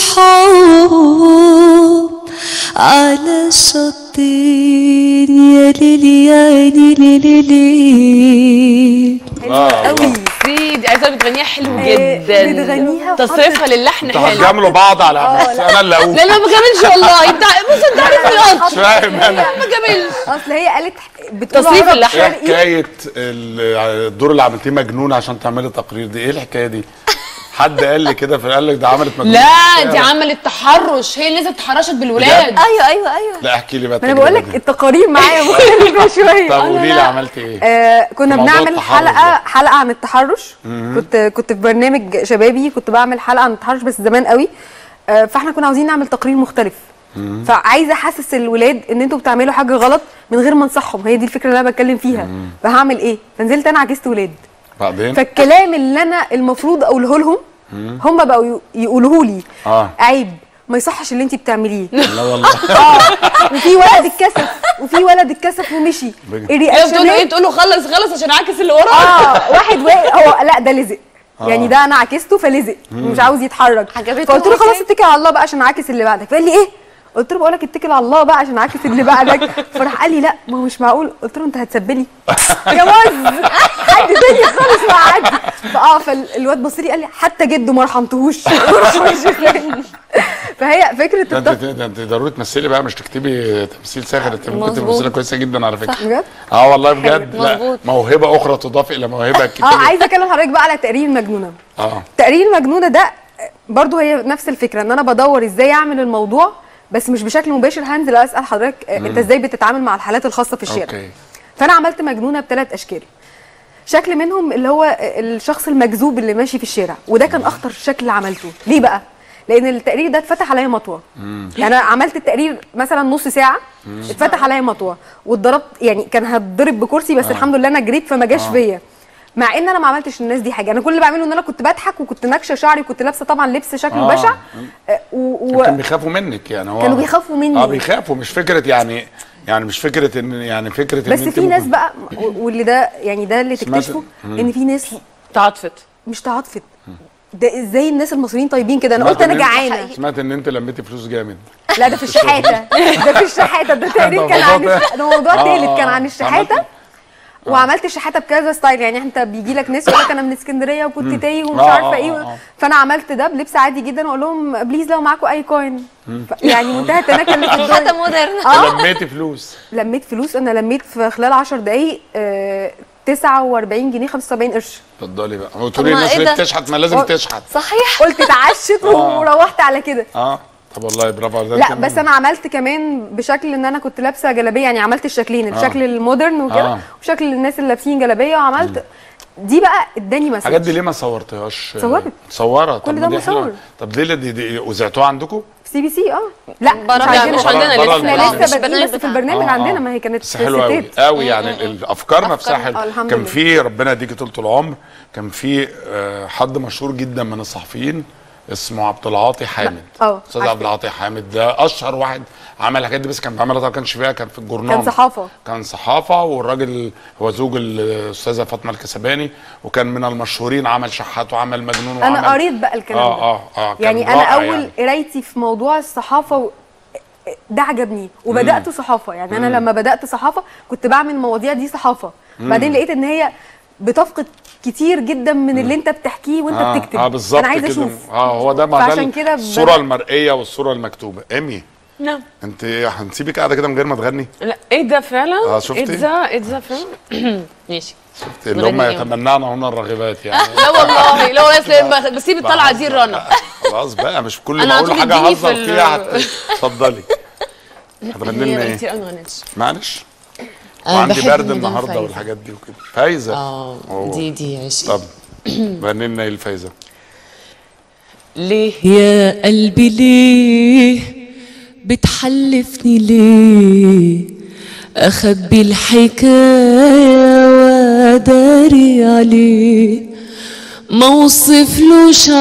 الحب على الشطين يا ليلي يا عيني ليلي ليلي قوي سيدي عايزه أقول بتغنيها حلو إيه، جدا بتغنيها تصريفها للحن انتوا حلو هتجاملوا بعض على انا اللي اقول لا لا ما كملش والله انت بص انت عارف القط مش فاهم انا ما كملش اصل هي قالت بتقول تصريف عرب اللحن. ايه شرقي. حكايه ال- الدور اللي عملتيه مجنون عشان تعملي تقرير دي ايه الحكايه دي حد قال لي كده فقال لك ده عملت مجنون لا دي عملت تحرش هي اللي نزلت تحرشت بالولاد ايوه ايوه ايوه لا احكي لي بقى ما انا بقول التجربة لك دي. التقارير معايا مختلفه شويه طب قولي لي عملت ايه آه كنا موضوع بنعمل التحرش حلقه ده. حلقه عن التحرش كنت كنت في برنامج شبابي كنت بعمل حلقه عن التحرش بس زمان قوي آه فاحنا كنا عاوزين نعمل تقرير مختلف فعايزه احسس الولاد ان انتوا بتعملوا حاجه غلط من غير ما انصحهم هي دي الفكره اللي انا بتكلم فيها فهعمل ايه فنزلت انا عكست ولاد بعدين فالكلام اللي انا المفروض اقوله لهم هم بقوا يق- يقولوه لي اه عيب ما يصحش اللي انت بتعمليه لا والله اه وفي ولد اتكسف وفي ولد اتكسف ومشي بجد. هي بتقول له الرياكشنات ايه تقول له خلص خلص عشان عاكس اللي وراه اه واحد واقف هو لا ده لزق يعني ده انا عكسته فلزق مش عاوز يتحرك عجبته فقلت له هو خلاص سايب. اتكل على الله بقى عشان عاكس اللي بعدك فقال لي ايه قلت له بقول لك اتكل على الله بقى عشان عاكس اللي بعدك فراح قال لي لا ما هو مش معقول قلت له انت هتسبني يا موز حد تاني خالص ما عادي فاه فالواد بص لي قال لي حتى جده ما رحمتهوش فهي فكره ده انت الطفل ده انت ضروري تمثلي بقى مش تكتبي تمثيل ساخر انت ممكن تبقى مظبوط. ممثله كويسه جدا على فكره بجد؟ اه والله بجد لا مظبوط. موهبه اخرى تضاف الى موهبه اه كتير عايزه اكلم حضرتك بقى على تقرير المجنونه اه تقرير المجنونه ده برضو هي نفس الفكره ان انا بدور ازاي اعمل الموضوع بس مش بشكل مباشر هنزل اسال حضرتك آه، انت ازاي بتتعامل مع الحالات الخاصه في الشارع اوكي فانا عملت مجنونه بثلاث اشكال شكل منهم اللي هو الشخص المجذوب اللي ماشي في الشارع وده كان اخطر شكل عملته ليه بقى لان التقرير ده اتفتح عليا مطوه يعني انا عملت التقرير مثلا نص ساعه اتفتح عليا مطوه واتضربت يعني كان هتضرب بكرسي بس الحمد لله انا جريت فما جاش فيا مع ان انا ما عملتش للناس دي حاجه انا كل اللي بعمله ان انا كنت بضحك وكنت نكشه شعري وكنت لابسه طبعا لبس شكله آه. بشع آه، و... و... كانوا بيخافوا منك يعني هو كانوا بيخافوا مني. اه بيخافوا مش فكره يعني يعني مش فكره ان يعني فكره ان بس انت في ناس ممكن- بقى واللي ده يعني ده اللي سمعت- تكتشفه ان في ناس تعاطفت مش تعاطفت ده ازاي الناس المصريين طيبين كده انا سمعت قلت انا إن أنت- جعانه سمعت ان انت لميتي فلوس جامد لا ده في الشحاته ده في الشحاته ده تقرير كان عن موضوع الش- ده موضوع آه، تالت آه، كان آه. عن الشحاته عملت- وعملت الشحاته بكذا ستايل يعني انت بيجي لك ناس يقول لك انا من اسكندريه وكنت تايه ومش آه، آه، عارفه آه، ايه آه. فانا عملت ده بلبس عادي جدا واقول لهم بليز لو معاكم اي كوين ف- يعني منتهى التنكه اللي في حتى الدنيا مودرن اه لميتي فلوس لميت فلوس انا لميت في خلال 10 دقايق آه 49 جنيه 75 قرش اتفضلي بقى وتقولي طب ما الناس إيه اللي ده؟ بتشحت ما لازم أه. تشحت صحيح قلت اتعشت وروحت على كده اه طب والله برافو عليك لا بس انا عملت كمان بشكل ان انا كنت لابسه جلابيه يعني عملت الشكلين الشكل المودرن وكده آه. وشكل الناس اللي لابسين جلابيه وعملت دي بقى اداني مسج الحاجات دي ليه ما صورتيهاش صورت. صورة طب كل ما ده دي حلوة. مصور. طب ليه دي, دي وزعتوها عندكم؟ في سي بي سي اه لا مش برا- عندنا مش عندنا برا- لسه. برا احنا البرنامج. لسه مش بادئين برنامج بس في بتاعنا. البرنامج آه، عندنا آه. ما هي كانت بس حلوه قوي ستات قوي يعني ال- الافكار نفسها أفكار. حلوه آه، الحمد كان لله. في ربنا يديكي طول العمر كان في آه، حد مشهور جدا من الصحفيين اسمه عبد العاطي حامد اه، استاذ عارفة. عبد العاطي حامد ده اشهر واحد عمل الحاجات دي بس كان بيعملها طبعا ما كانش فيها كان في الجورنال كان صحافه كان صحافه والراجل هو زوج الاستاذه فاطمه الكسباني وكان من المشهورين عمل شحات وعمل مجنون وعمل انا قريت بقى الكلام ده اه اه اه كان يعني انا رائع اول يعني. قرايتي في موضوع الصحافه و... ده عجبني وبدات صحافه يعني انا لما بدات صحافه كنت بعمل مواضيع دي صحافه بعدين لقيت ان هي بتفقد كتير جدا من اللي انت بتحكيه وانت آه بتكتب اه بالظبط انا عايزه كده. اشوف اه هو ده ما فعشان ده كده الصوره بدأت- المرئيه والصوره المكتوبه ايمي نعم انت هنسيبك قاعده كده من غير ما تغني لا ايه ده فعلا آه، شفتي؟ ايه ده ايه ده فعلا ماشي اللي هم مغنية. يتمنعن هنا الراغبات يعني لا والله لا والله أصل بسيب الطلعه دي الرنا خلاص بقى مش كل أنا ما اقول هتروحي حاجه تديني في هزر ال- فيها هت- اتفضلي هتغني لنا هي ايه؟ كتير قوي ما غنتش معلش أنا وعندي بحب برد مدام النهارده فايزة. والحاجات دي وكده فايزه اه أوه. دي دي عشق طب غني لنا ايه الفايزه؟ ليه يا قلبي ليه بتحلفني ليه أخبي الحكاية وأداري عليه ما وصفلوش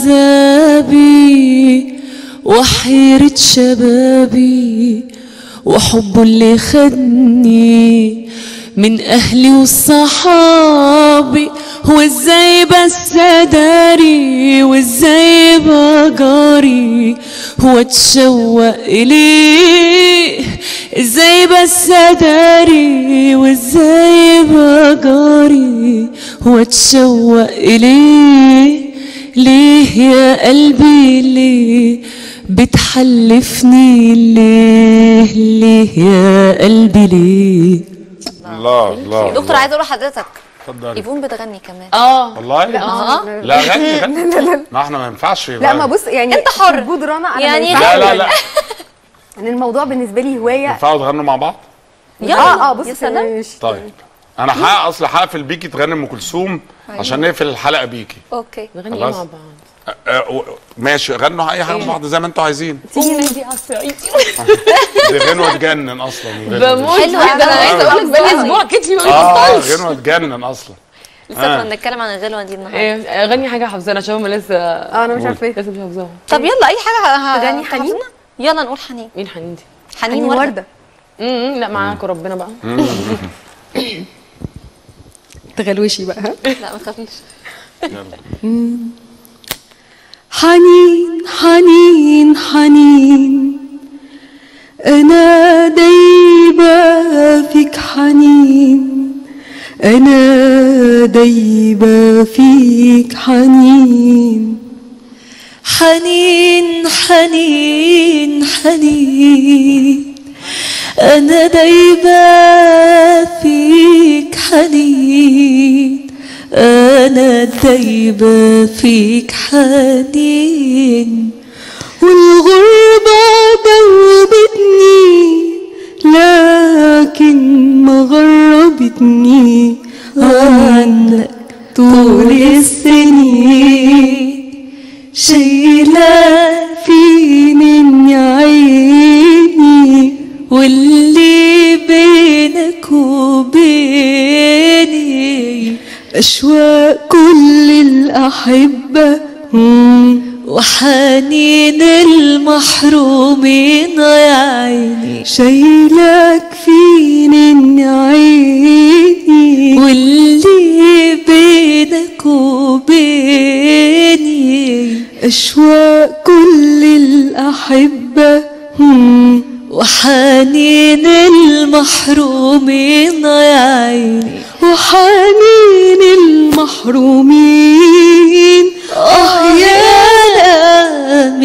عذابي وحيرة شبابي وحبه اللي خدني من أهلي وصحابي هو ازاي بس داري وازاي بجاري هو اتشوق إليه ازاي بس داري وازاي بجاري هو اتشوق إليه ليه يا قلبي ليه بتحلفني ليه ليه يا قلبي ليه الله الله دكتور عايزه اقول لحضرتك اتفضلي ايفون بتغني كمان اه والله اه لا غني غني ما احنا ما ينفعش لا يبقى ما بص يعني أنت حر. وجود رنا انا يعني يعني لا لا لا ان الموضوع بالنسبه لي هوايه ينفعوا تغنوا مع بعض؟ يلا اه اه بص يا سلام مش- طيب انا حق اصل هقفل بيكي تغني ام كلثوم عشان نقفل الحلقه بيكي اوكي نغني ايه خلاص. مع بعض أه، أه، و- ماشي غنوا اي حاجه مع بعض زي ما انتوا عايزين تيجي نادي دي على الصعيد دي غنوه تجنن اصلا الغنوة دي. بموت حلوة فيها ده انا أوي. عايزه اقول لك بقالي اسبوع كتفي ما اه بيبطلش غنوه تجنن اصلا لسه آه. كنا بنتكلم عن الغلوه دي النهارده ايه غني حاجه حافظاها عشان هم لسه اه انا مش عارفه ايه لسه مش حافظاها طب يلا اي حاجه ه- تغني حنين؟ حافظنا؟ يلا نقول حنين مين حنين دي؟ حنين حنين ورده ورده امم لا معاكم ربنا بقى تغلوشي بقى ها لا ما تخافيش حنين حنين حنين أنا دايبة فيك حنين أنا دايبة فيك حنين حنين حنين حنين أنا دايبة فيك حنين أنا دايبة فيك حنين والغربة دوبتني لكن ما غربتني عنك طول السنين شايلة في من عيني واللي بينك وبيني أشواق كل الأحبة مم، وحنين المحرومين يا عيني شايلك في من عيني واللي بينك وبيني أشواق كل الأحبة مم، وحنين المحرومين يا عيني وحنين المحرومين آه يا لام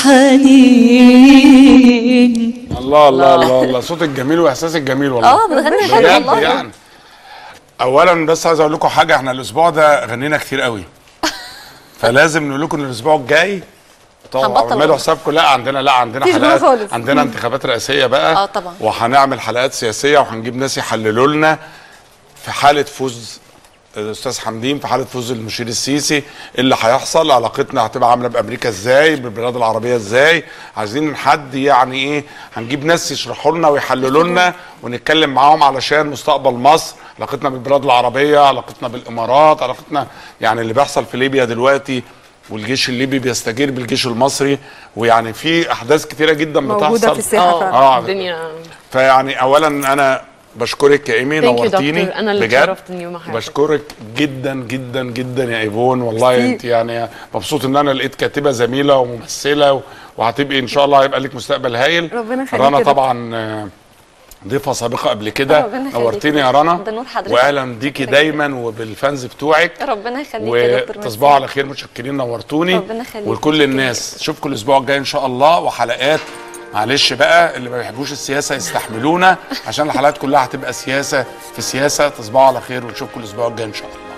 الحنين الله الله الله الله صوتك جميل واحساسك جميل والله اه بتغني حلو بجد والله يعني اولا بس عايز اقول لكم حاجه احنا الاسبوع ده غنينا كتير قوي فلازم نقول لكم ان الاسبوع الجاي طبعا هنبطل اعملوا غنى. حسابكم لا عندنا لا عندنا مفيش غنى حلقات خالص. عندنا انتخابات رئاسيه بقى اه طبعا. وهنعمل حلقات سياسيه وهنجيب ناس يحللوا لنا في حاله فوز الاستاذ حمدين في حاله فوز المشير السيسي إيه اللي هيحصل علاقتنا هتبقى عامله بامريكا ازاي بالبلاد العربيه ازاي عايزين حد يعني ايه هنجيب ناس يشرحوا لنا ويحللوا لنا ونتكلم معاهم علشان مستقبل مصر علاقتنا بالبلاد العربيه علاقتنا بالامارات علاقتنا يعني اللي بيحصل في ليبيا دلوقتي والجيش الليبي بيستجير بالجيش المصري ويعني في احداث كتيره جدا بتحصل موجوده في الساحه فعلا اه الدنيا فيعني اولا انا بشكرك يا ايمي Thank you, نورتيني دكتور. أنا اللي بجد اتشرفت إني مع حضرتك. بشكرك جدا جدا جدا يا ايفون والله ميرسي. انت يعني مبسوط ان انا لقيت كاتبه زميله وممثله و- وهتبقي ان شاء الله هيبقى لك مستقبل هايل ربنا يخليك رنا يا دكتور. طبعا آه، ضيفه سابقه قبل كده ربنا يخليك. نورتيني يا رنا ده نور حضرتك. واهلا بيكي دايما وبالفانز بتوعك ربنا يخليك يا دكتور وتصبحوا ميرسي. على خير متشكرين نورتوني ربنا يخليك. ولكل الناس اشوفكم الاسبوع الجاي ان شاء الله وحلقات معلش بقى اللي ما بيحبوش السياسه يستحملونا عشان الحلقات كلها هتبقى سياسه في سياسه تصبحوا على خير ونشوفكم الاسبوع الجاي ان شاء الله